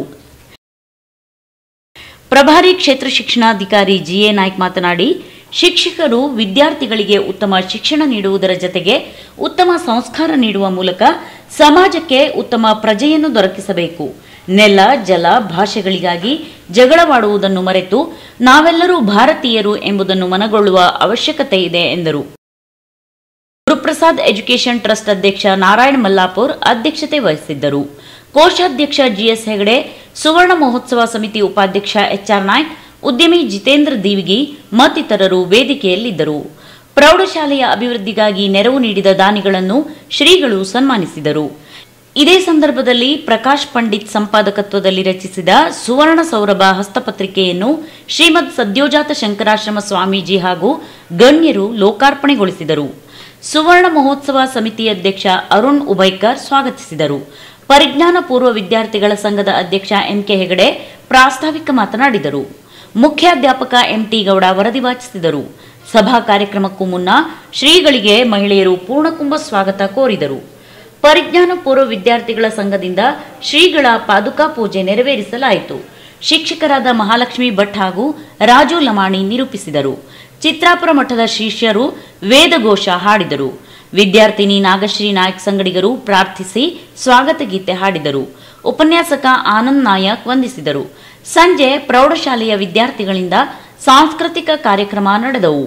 ಪ್ರಭಾರಿ ಕ್ಷೇತ್ರ ಶಿಕ್ಷಣಾಧಿಕಾರಿ ಜಿಎ ನಾಯ್ಕ್ ಮಾತನಾಡಿ ಶಿಕ್ಷಕರು ವಿದ್ಯಾರ್ಥಿಗಳಿಗೆ ಉತ್ತಮ ಶಿಕ್ಷಣ ನೀಡುವುದರ ಜತೆಗೆ ಉತ್ತಮ ಸಂಸ್ಕಾರ ನೀಡುವ ಮೂಲಕ ಸಮಾಜಕ್ಕೆ ಉತ್ತಮ ಪ್ರಜೆಯನ್ನು ದೊರಕಿಸಬೇಕು ನೆಲ ಜಲ ಭಾಷೆಗಳಿಗಾಗಿ ಜಗಳವಾಡುವುದನ್ನು ಮರೆತು ನಾವೆಲ್ಲರೂ ಭಾರತೀಯರು ಎಂಬುದನ್ನು ಮನಗೊಳ್ಳುವ ಅವಶ್ಯಕತೆ ಇದೆ ಎಂದರು ಗುರುಪ್ರಸಾದ್ ಎಜುಕೇಷನ್ ಟ್ರಸ್ಟ್ ಅಧ್ಯಕ್ಷ ನಾರಾಯಣ್ ಮಲ್ಲಾಪುರ್ ಅಧ್ಯಕ್ಷತೆ ವಹಿಸಿದ್ದರು ಕೋಶಾಧ್ಯಕ್ಷ ಜಿಎಸ್ ಹೆಗಡೆ ಸುವರ್ಣ ಮಹೋತ್ಸವ ಸಮಿತಿ ಉಪಾಧ್ಯಕ್ಷ ಎಚ್ಆರ್ ನಾಯ್ಕ್ ಉದ್ಯಮಿ ಜಿತೇಂದ್ರ ದೀವಿಗಿ ಮತ್ತಿತರರು ವೇದಿಕೆಯಲ್ಲಿದ್ದರು ಪ್ರೌಢಶಾಲೆಯ ಅಭಿವೃದ್ಧಿಗಾಗಿ ನೆರವು ನೀಡಿದ ದಾನಿಗಳನ್ನು ಶ್ರೀಗಳು ಸನ್ಮಾನಿಸಿದರು ಇದೇ ಸಂದರ್ಭದಲ್ಲಿ ಪ್ರಕಾಶ್ ಪಂಡಿತ್ ಸಂಪಾದಕತ್ವದಲ್ಲಿ ರಚಿಸಿದ ಸುವರ್ಣ ಸೌರಭ ಹಸ್ತಪತ್ರಿಕೆಯನ್ನು ಶ್ರೀಮದ್ ಸದ್ಯೋಜಾತ ಶಂಕರಾಶ್ರಮ ಸ್ವಾಮೀಜಿ ಹಾಗೂ ಗಣ್ಯರು ಲೋಕಾರ್ಪಣೆಗೊಳಿಸಿದರು ಸುವರ್ಣ ಮಹೋತ್ಸವ ಸಮಿತಿ ಅಧ್ಯಕ್ಷ ಅರುಣ್ ಉಬೈಕರ್ ಸ್ವಾಗತಿಸಿದರು ಪರಿಜ್ಞಾನ ಪೂರ್ವ ವಿದ್ಯಾರ್ಥಿಗಳ ಸಂಘದ ಅಧ್ಯಕ್ಷ ಎಂಕೆ ಹೆಗಡೆ ಪ್ರಾಸ್ತಾವಿಕ ಮಾತನಾಡಿದರು ಮುಖ್ಯಾಧ್ಯಾಪಕ ಎಂಟಿ ಗೌಡ ವರದಿ ವಾಚಿಸಿದರು ಸಭಾ ಕಾರ್ಯಕ್ರಮಕ್ಕೂ ಮುನ್ನ ಶ್ರೀಗಳಿಗೆ ಮಹಿಳೆಯರು ಪೂರ್ಣಕುಂಭ ಸ್ವಾಗತ ಕೋರಿದರು ಪರಿಜ್ಞಾನ ಪೂರ್ವ ವಿದ್ಯಾರ್ಥಿಗಳ ಸಂಘದಿಂದ ಶ್ರೀಗಳ ಪಾದುಕಾ ಪೂಜೆ ನೆರವೇರಿಸಲಾಯಿತು ಶಿಕ್ಷಕರಾದ ಮಹಾಲಕ್ಷ್ಮಿ ಭಟ್ ಹಾಗೂ ರಾಜು ಲಮಾಣಿ ನಿರೂಪಿಸಿದರು ಚಿತ್ರಾಪುರ ಮಠದ ಶಿಷ್ಯರು ವೇದಘೋಷ ಹಾಡಿದರು ವಿದ್ಯಾರ್ಥಿನಿ ನಾಗಶ್ರೀ ನಾಯಕ್ ಸಂಗಡಿಗರು ಪ್ರಾರ್ಥಿಸಿ ಸ್ವಾಗತ ಗೀತೆ ಹಾಡಿದರು ಉಪನ್ಯಾಸಕ ಆನಂದ್ ನಾಯಕ್ ವಂದಿಸಿದರು ಸಂಜೆ ಪ್ರೌಢಶಾಲೆಯ ವಿದ್ಯಾರ್ಥಿಗಳಿಂದ ಸಾಂಸ್ಕೃತಿಕ ಕಾರ್ಯಕ್ರಮ ನಡೆದವು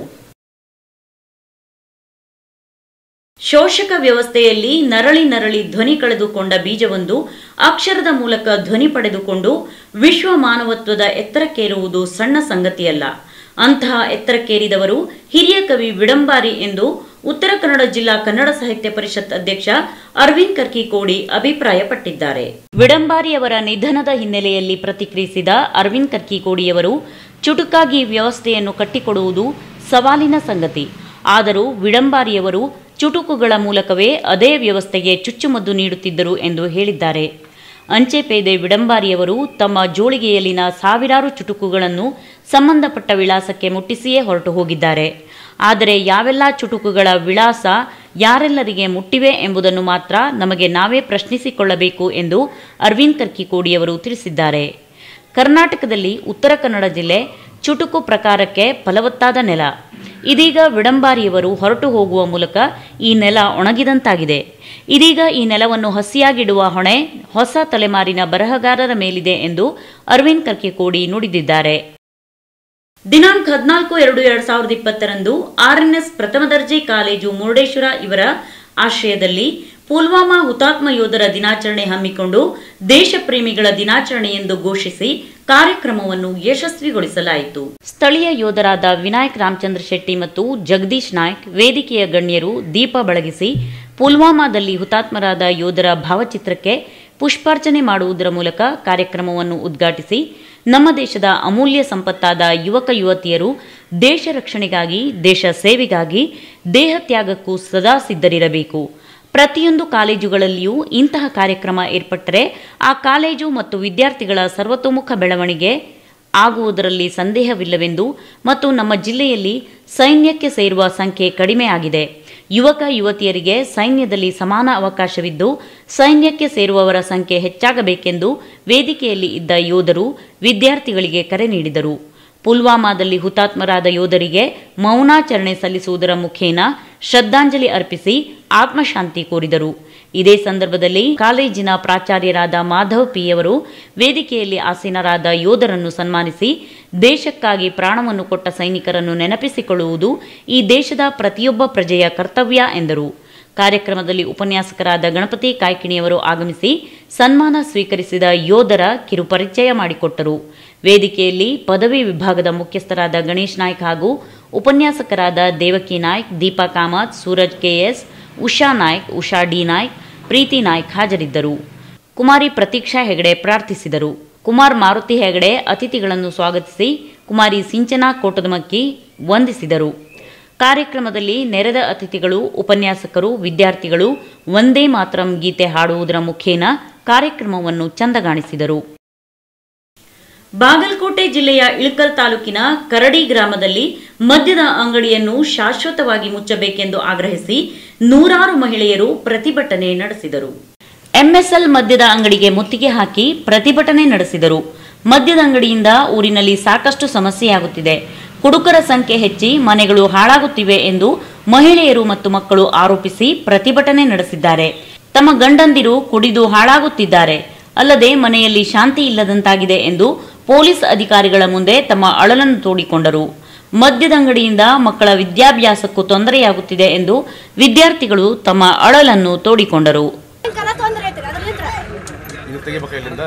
ಶೋಷಕ ವ್ಯವಸ್ಥೆಯಲ್ಲಿ ನರಳಿ ನರಳಿ ಧ್ವನಿ ಕಳೆದುಕೊಂಡ ಬೀಜವೊಂದು ಅಕ್ಷರದ ಮೂಲಕ ಧ್ವನಿ ಪಡೆದುಕೊಂಡು ವಿಶ್ವ ಮಾನವತ್ವದ ಎತ್ತರಕ್ಕೇರುವುದು ಸಣ್ಣ ಸಂಗತಿಯಲ್ಲ ಅಂತಹ ಎತ್ತರಕ್ಕೇರಿದವರು ಹಿರಿಯ ಕವಿ ವಿಡಂಬಾರಿ ಎಂದು ಉತ್ತರ ಕನ್ನಡ ಜಿಲ್ಲಾ ಕನ್ನಡ ಸಾಹಿತ್ಯ ಪರಿಷತ್ ಅಧ್ಯಕ್ಷ ಅರವಿಂದ್ ಕರ್ಕಿಕೋಡಿ ಅಭಿಪ್ರಾಯಪಟ್ಟಿದ್ದಾರೆ ವಿಡಂಬಾರಿಯವರ ನಿಧನದ ಹಿನ್ನೆಲೆಯಲ್ಲಿ ಪ್ರತಿಕ್ರಿಯಿಸಿದ ಅರವಿಂದ್ ಕರ್ಕಿಕೋಡಿಯವರು ಚುಟುಕಾಗಿ ವ್ಯವಸ್ಥೆಯನ್ನು ಕಟ್ಟಿಕೊಡುವುದು ಸವಾಲಿನ ಸಂಗತಿ ಆದರೂ ವಿಡಂಬಾರಿಯವರು ಚುಟುಕುಗಳ ಮೂಲಕವೇ ಅದೇ ವ್ಯವಸ್ಥೆಗೆ ಚುಚ್ಚುಮದ್ದು ನೀಡುತ್ತಿದ್ದರು ಎಂದು ಹೇಳಿದ್ದಾರೆ ಅಂಚೆಪೇದೆ ವಿಡಂಬಾರಿಯವರು ತಮ್ಮ ಜೋಳಿಗೆಯಲ್ಲಿನ ಸಾವಿರಾರು ಚುಟುಕುಗಳನ್ನು ಸಂಬಂಧಪಟ್ಟ ವಿಳಾಸಕ್ಕೆ ಮುಟ್ಟಿಸಿಯೇ ಹೊರಟು ಹೋಗಿದ್ದಾರೆ ಆದರೆ ಯಾವೆಲ್ಲ ಚುಟುಕುಗಳ ವಿಳಾಸ ಯಾರೆಲ್ಲರಿಗೆ ಮುಟ್ಟಿವೆ ಎಂಬುದನ್ನು ಮಾತ್ರ ನಮಗೆ ನಾವೇ ಪ್ರಶ್ನಿಸಿಕೊಳ್ಳಬೇಕು ಎಂದು ಅರವಿಂದ್ ಕರ್ಕಿಕೋಡಿಯವರು ತಿಳಿಸಿದ್ದಾರೆ ಕರ್ನಾಟಕದಲ್ಲಿ ಉತ್ತರ ಕನ್ನಡ ಜಿಲ್ಲೆ ಚುಟುಕು ಪ್ರಕಾರಕ್ಕೆ ಫಲವತ್ತಾದ ನೆಲ ಇದೀಗ ವಿಡಂಬಾರಿಯವರು ಹೊರಟು ಹೋಗುವ ಮೂಲಕ ಈ ನೆಲ ಒಣಗಿದಂತಾಗಿದೆ ಇದೀಗ ಈ ನೆಲವನ್ನು ಹಸಿಯಾಗಿಡುವ ಹೊಣೆ ಹೊಸ ತಲೆಮಾರಿನ ಬರಹಗಾರರ ಮೇಲಿದೆ ಎಂದು ಅರವಿಂದ್ ಕರ್ಕಿಕೋಡಿ ನುಡಿದಿದ್ದಾರೆ ದಿನಾಂಕ ಹದಿನಾಲ್ಕು ಎರಡು ಎರಡ್ ಸಾವಿರದ ಇಪ್ಪತ್ತರಂದು ಆರ್ಎನ್ಎಸ್ ಪ್ರಥಮ ದರ್ಜೆ ಕಾಲೇಜು ಮುರುಡೇಶ್ವರ ಇವರ ಆಶ್ರಯದಲ್ಲಿ ಪುಲ್ವಾಮಾ ಹುತಾತ್ಮ ಯೋಧರ ದಿನಾಚರಣೆ ಹಮ್ಮಿಕೊಂಡು ದೇಶ ಪ್ರೇಮಿಗಳ ದಿನಾಚರಣೆ ಎಂದು ಘೋಷಿಸಿ ಕಾರ್ಯಕ್ರಮವನ್ನು ಯಶಸ್ವಿಗೊಳಿಸಲಾಯಿತು ಸ್ಥಳೀಯ ಯೋಧರಾದ ವಿನಾಯಕ್ ರಾಮಚಂದ್ರ ಶೆಟ್ಟಿ ಮತ್ತು ಜಗದೀಶ್ ನಾಯ್ಕ್ ವೇದಿಕೆಯ ಗಣ್ಯರು ದೀಪ ಬೆಳಗಿಸಿ ಪುಲ್ವಾಮಾದಲ್ಲಿ ಹುತಾತ್ಮರಾದ ಯೋಧರ ಭಾವಚಿತ್ರಕ್ಕೆ ಪುಷ್ಪಾರ್ಚನೆ ಮಾಡುವುದರ ಮೂಲಕ ಕಾರ್ಯಕ್ರಮವನ್ನು ಉದ್ಘಾಟಿಸಿ ನಮ್ಮ ದೇಶದ ಅಮೂಲ್ಯ ಸಂಪತ್ತಾದ ಯುವಕ ಯುವತಿಯರು ದೇಶ ರಕ್ಷಣೆಗಾಗಿ ದೇಶ ಸೇವೆಗಾಗಿ ದೇಹ ತ್ಯಾಗಕ್ಕೂ ಸದಾ ಸಿದ್ಧರಿರಬೇಕು ಪ್ರತಿಯೊಂದು ಕಾಲೇಜುಗಳಲ್ಲಿಯೂ ಇಂತಹ ಕಾರ್ಯಕ್ರಮ ಏರ್ಪಟ್ಟರೆ ಆ ಕಾಲೇಜು ಮತ್ತು ವಿದ್ಯಾರ್ಥಿಗಳ ಸರ್ವತೋಮುಖ ಬೆಳವಣಿಗೆ ಆಗುವುದರಲ್ಲಿ ಸಂದೇಹವಿಲ್ಲವೆಂದು ಮತ್ತು ನಮ್ಮ ಜಿಲ್ಲೆಯಲ್ಲಿ ಸೈನ್ಯಕ್ಕೆ ಸೇರುವ ಸಂಖ್ಯೆ ಕಡಿಮೆ ಆಗಿದೆ ಯುವಕ ಯುವತಿಯರಿಗೆ ಸೈನ್ಯದಲ್ಲಿ ಸಮಾನ ಅವಕಾಶವಿದ್ದು ಸೈನ್ಯಕ್ಕೆ ಸೇರುವವರ ಸಂಖ್ಯೆ ಹೆಚ್ಚಾಗಬೇಕೆಂದು ವೇದಿಕೆಯಲ್ಲಿ ಇದ್ದ ಯೋಧರು ವಿದ್ಯಾರ್ಥಿಗಳಿಗೆ ಕರೆ ನೀಡಿದರು ಪುಲ್ವಾಮಾದಲ್ಲಿ ಹುತಾತ್ಮರಾದ ಯೋಧರಿಗೆ ಮೌನಾಚರಣೆ ಸಲ್ಲಿಸುವುದರ ಮುಖೇನ ಶ್ರದ್ಧಾಂಜಲಿ ಅರ್ಪಿಸಿ ಆತ್ಮಶಾಂತಿ ಕೋರಿದರು ಇದೇ ಸಂದರ್ಭದಲ್ಲಿ ಕಾಲೇಜಿನ ಪ್ರಾಚಾರ್ಯರಾದ ಮಾಧವ್ ಪಿಯವರು ವೇದಿಕೆಯಲ್ಲಿ ಆಸೀನರಾದ ಯೋಧರನ್ನು ಸನ್ಮಾನಿಸಿ ದೇಶಕ್ಕಾಗಿ ಪ್ರಾಣವನ್ನು ಕೊಟ್ಟ ಸೈನಿಕರನ್ನು ನೆನಪಿಸಿಕೊಳ್ಳುವುದು ಈ ದೇಶದ ಪ್ರತಿಯೊಬ್ಬ ಪ್ರಜೆಯ ಕರ್ತವ್ಯ ಎಂದರು ಕಾರ್ಯಕ್ರಮದಲ್ಲಿ ಉಪನ್ಯಾಸಕರಾದ ಗಣಪತಿ ಕಾಯ್ಕಿಣಿಯವರು ಆಗಮಿಸಿ ಸನ್ಮಾನ ಸ್ವೀಕರಿಸಿದ ಯೋಧರ ಕಿರುಪರಿಚಯ ಮಾಡಿಕೊಟ್ಟರು ವೇದಿಕೆಯಲ್ಲಿ ಪದವಿ ವಿಭಾಗದ ಮುಖ್ಯಸ್ಥರಾದ ಗಣೇಶ್ ನಾಯ್ಕ್ ಹಾಗೂ ಉಪನ್ಯಾಸಕರಾದ ದೇವಕಿ ನಾಯ್ಕ್ ದೀಪಾ ಕಾಮತ್ ಸೂರಜ್ ಕೆಎಸ್ ಉಷಾ ನಾಯ್ಕ್ ಉಷಾ ಡಿ ನಾಯ್ಕ್ ಪ್ರೀತಿ ನಾಯ್ಕ್ ಹಾಜರಿದ್ದರು ಕುಮಾರಿ ಪ್ರತೀಕ್ಷಾ ಹೆಗಡೆ ಪ್ರಾರ್ಥಿಸಿದರು ಕುಮಾರ್ ಮಾರುತಿ ಹೆಗಡೆ ಅತಿಥಿಗಳನ್ನು ಸ್ವಾಗತಿಸಿ ಕುಮಾರಿ ಸಿಂಚನಾ ಕೋಟದಮಕ್ಕಿ ವಂದಿಸಿದರು ಕಾರ್ಯಕ್ರಮದಲ್ಲಿ ನೆರೆದ ಅತಿಥಿಗಳು ಉಪನ್ಯಾಸಕರು ವಿದ್ಯಾರ್ಥಿಗಳು ಒಂದೇ ಮಾತರಂ ಗೀತೆ ಹಾಡುವುದರ ಮುಖೇನ ಕಾರ್ಯಕ್ರಮವನ್ನು ಚಂದಗಾಣಿಸಿದರು ಬಾಗಲಕೋಟೆ ಜಿಲ್ಲೆಯ ಇಳಕಲ್ ತಾಲೂಕಿನ ಕರಡಿ ಗ್ರಾಮದಲ್ಲಿ ಮದ್ಯದ ಅಂಗಡಿಯನ್ನು ಶಾಶ್ವತವಾಗಿ ಮುಚ್ಚಬೇಕೆಂದು ಆಗ್ರಹಿಸಿ ನೂರಾರು ಮಹಿಳೆಯರು ಪ್ರತಿಭಟನೆ ನಡೆಸಿದರು ಎಂಎಸ್ಎಲ್ ಮದ್ಯದ ಅಂಗಡಿಗೆ ಮುತ್ತಿಗೆ ಹಾಕಿ ಪ್ರತಿಭಟನೆ ನಡೆಸಿದರು ಮದ್ಯದ ಅಂಗಡಿಯಿಂದ ಊರಿನಲ್ಲಿ ಸಾಕಷ್ಟು ಸಮಸ್ಯೆಯಾಗುತ್ತಿದೆ ಕುಡುಕರ ಸಂಖ್ಯೆ ಹೆಚ್ಚಿ ಮನೆಗಳು ಹಾಳಾಗುತ್ತಿವೆ ಎಂದು ಮಹಿಳೆಯರು ಮತ್ತು ಮಕ್ಕಳು ಆರೋಪಿಸಿ ಪ್ರತಿಭಟನೆ ನಡೆಸಿದ್ದಾರೆ ತಮ್ಮ ಗಂಡಂದಿರು ಕುಡಿದು ಹಾಳಾಗುತ್ತಿದ್ದಾರೆ ಅಲ್ಲದೆ ಮನೆಯಲ್ಲಿ ಶಾಂತಿ ಇಲ್ಲದಂತಾಗಿದೆ ಎಂದು ಪೊಲೀಸ್ ಅಧಿಕಾರಿಗಳ ಮುಂದೆ ತಮ್ಮ ಅಳಲನ್ನು ತೋಡಿಕೊಂಡರು ಮದ್ಯದ ಅಂಗಡಿಯಿಂದ ಮಕ್ಕಳ ವಿದ್ಯಾಭ್ಯಾಸಕ್ಕೂ ತೊಂದರೆಯಾಗುತ್ತಿದೆ ಎಂದು ವಿದ್ಯಾರ್ಥಿಗಳು ತಮ್ಮ ಅಳಲನ್ನು ತೋಡಿಕೊಂಡರು ಇದು ತೆಗಿಬೇಕು ಇಲ್ಲಿಂದ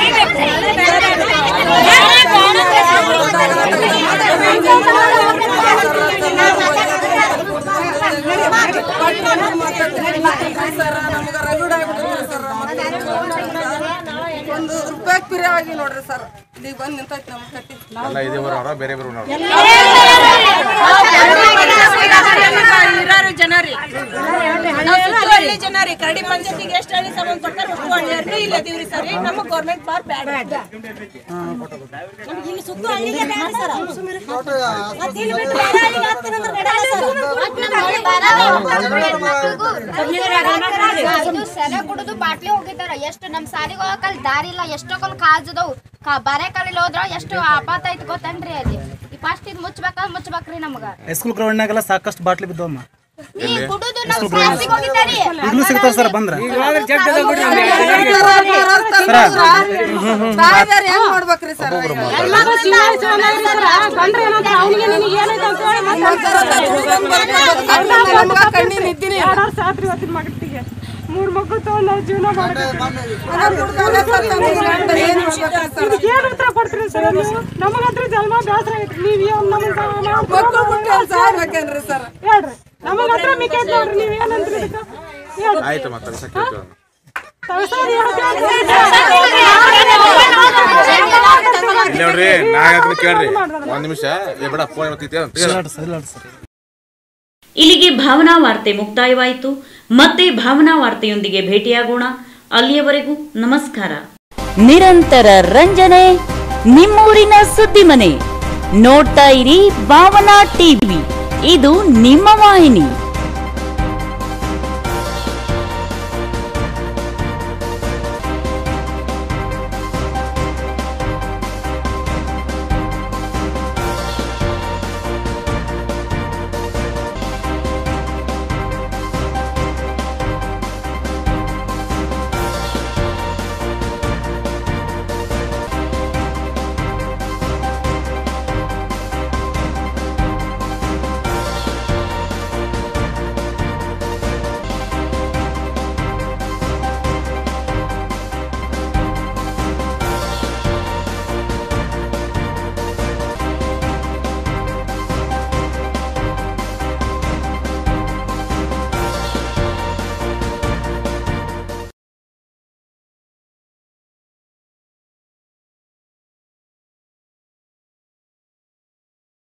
ಒಂದು ರೂಪಾಯಿ ಪಿರಿ ಆಗಿ ನೋಡ್ರಿ ಸರ್ ಈಗ ಬಂದು ನಿಂತೈತಿ ನಮ್ಮ ಕಟ್ಟಿ ಎಲ್ಲ ಇದೇ ಬರೋರ ಬೇರೆ ಬೇರೆ ಬರೋರ ಇರಾರು ಜನರಿ ನಾವು ಸುತ್ತುವಳ್ಳಿ ಜನರಿ ಕರಡಿ ಪಂಚಾಯತಿಗೆ ಎಷ್ಟು ಹಳ್ಳಿ ಸಂಬಂಧ ಪಡ್ತಾರೆ ಅಷ್ಟು ಹಳ್ಳಿಯರ್ನು ಇಲ್ಲ ಅದೀವ್ರಿ ಸರ್ ಈಗ ನಮ್ಮ ಗೌರ್ಮೆಂಟ್ ಬಾರ್ ಬ್ಯಾಡ ನಮ್ಗೆ ಇಲ್ಲಿ ಸುತ್ತು ಹಳ್ಳಿಗೆ ಬ್ಯಾಡ ಸರ್ ಮತ್ತೆ ಇಲ್ಲಿ ಬಿಟ್ಟು ಬೇರೆ ಹಳ್ಳಿಗೆ ಹಾಕ್ತೀರಂದ್ರೆ ಇದು ಸೆರೆ ಕುಡಿದು ಬಾಟ್ಲಿ ಹೋಗಿದ್ದಾರ ಎಷ್ಟು ನಮ್ ಸಾಲಿಗೆ ಹೋಗಕಲ್ ದಾರಿ ಇಲ್ಲ ಎಷ್ಟೋ ಕಲ್ ಕಾಜದವು ಕಾ ಬರೆ ಕಾಲಲ್ಲಿ ಹೋದ್ರ ಎಷ್ಟು ಆಪಾತ ಐತಿ ಗೊತ್ತೇನ್ರಿ ಅಲ್ಲಿ ಈ ಫಸ್ಟ್ ಇದು ಮುಚ್ಬೇಕಾದ್ರೆ ಮುಚ್ಬೇಕ್ರಿ ನಮಗ ಹೈಸ್ಕೂಲ್ ಗ್ರೌಂಡ್ನಾಗೆಲ್ಲ ಸಾಕಷ್ಟು ಬಾಟ್ಲಿ ಬಿದ್ದವಮ್ಮ ಈ ಕುಡುದು ನಮ್ ಕ್ಲಾಸಿಗೆ ಹೋಗಿದ್ದಾರಿ ಈಗಲೂ ಸಿಗ್ತಾವ ಸರ್ ಬಂದ್ರ ತಾಯಿದಾರ್ ಹೆಂಗ್ ಮಾಡ್ಬೇಕ್ರಿ ಸರ್ ಕಣ್ಣಿನ ಇದ್ದೀನಿ ಮೂರ್ ಮಕ್ಕಳು ತಗೊಂಡ್ ನಾವು ಜೀವನ ಏನ್ ಉತ್ತರ ಕೊಡ್ತೀರಿ ಸರ್ ನೀವು ನಮಗಂತ್ರ ಜನ್ಮ ಬೇಸರ ಐತ್ರಿ ನೀವ್ ಏನ್ ನಮಗ್ ಮಕ್ಕಳು ಬಿಟ್ಟು ಅಲ್ಲಿ ಸಾಯ್ಬೇಕೇನ್ರಿ ಸರ್ ಹೇಳ್ರಿ ನಮಗಂತ್ರ ಮಿಕ್ಕೈತ್ ನೋಡ್ರಿ ನೀವ್ ಏನಂದ್ರಿ ಇದಕ್ಕ? ಹೇಳ್ರಿ. ಆಯ್ತು ಮತ್ತೆ ಸಕ್ಕಿತ್ತು ತಗಸಾರಿ ಇಲ್ಲಿ ನೋಡ್ರಿ ನಾ ಅದನ್ನ ಕೇಳ್ರಿ ಒಂದ್ ನಿಮಿಷ ಏ ಬೇಡ ಫೋನ್ ಬರ್ತಿದ್ದೆ ಇಲ್ಲಿಗೆ ಭಾವನಾ ವಾರ್ತೆ ಮುಕ್ತಾಯವಾಯಿತು ಮತ್ತೆ ಭಾವನಾ ವಾರ್ತೆಯೊಂದಿಗೆ ಭೇಟಿಯಾಗೋಣ ಅಲ್ಲಿಯವರೆಗೂ ನಮಸ್ಕಾರ ನಿರಂತರ ರಂಜನೆ ನಿಮ್ಮೂರಿನ ಸುದ್ದಿ ಮನೆ ನೋಡ್ತಾ ಇರಿ ಭಾವನಾ ಟಿವಿ ಇದು ನಿಮ್ಮ ವಾಹಿನಿ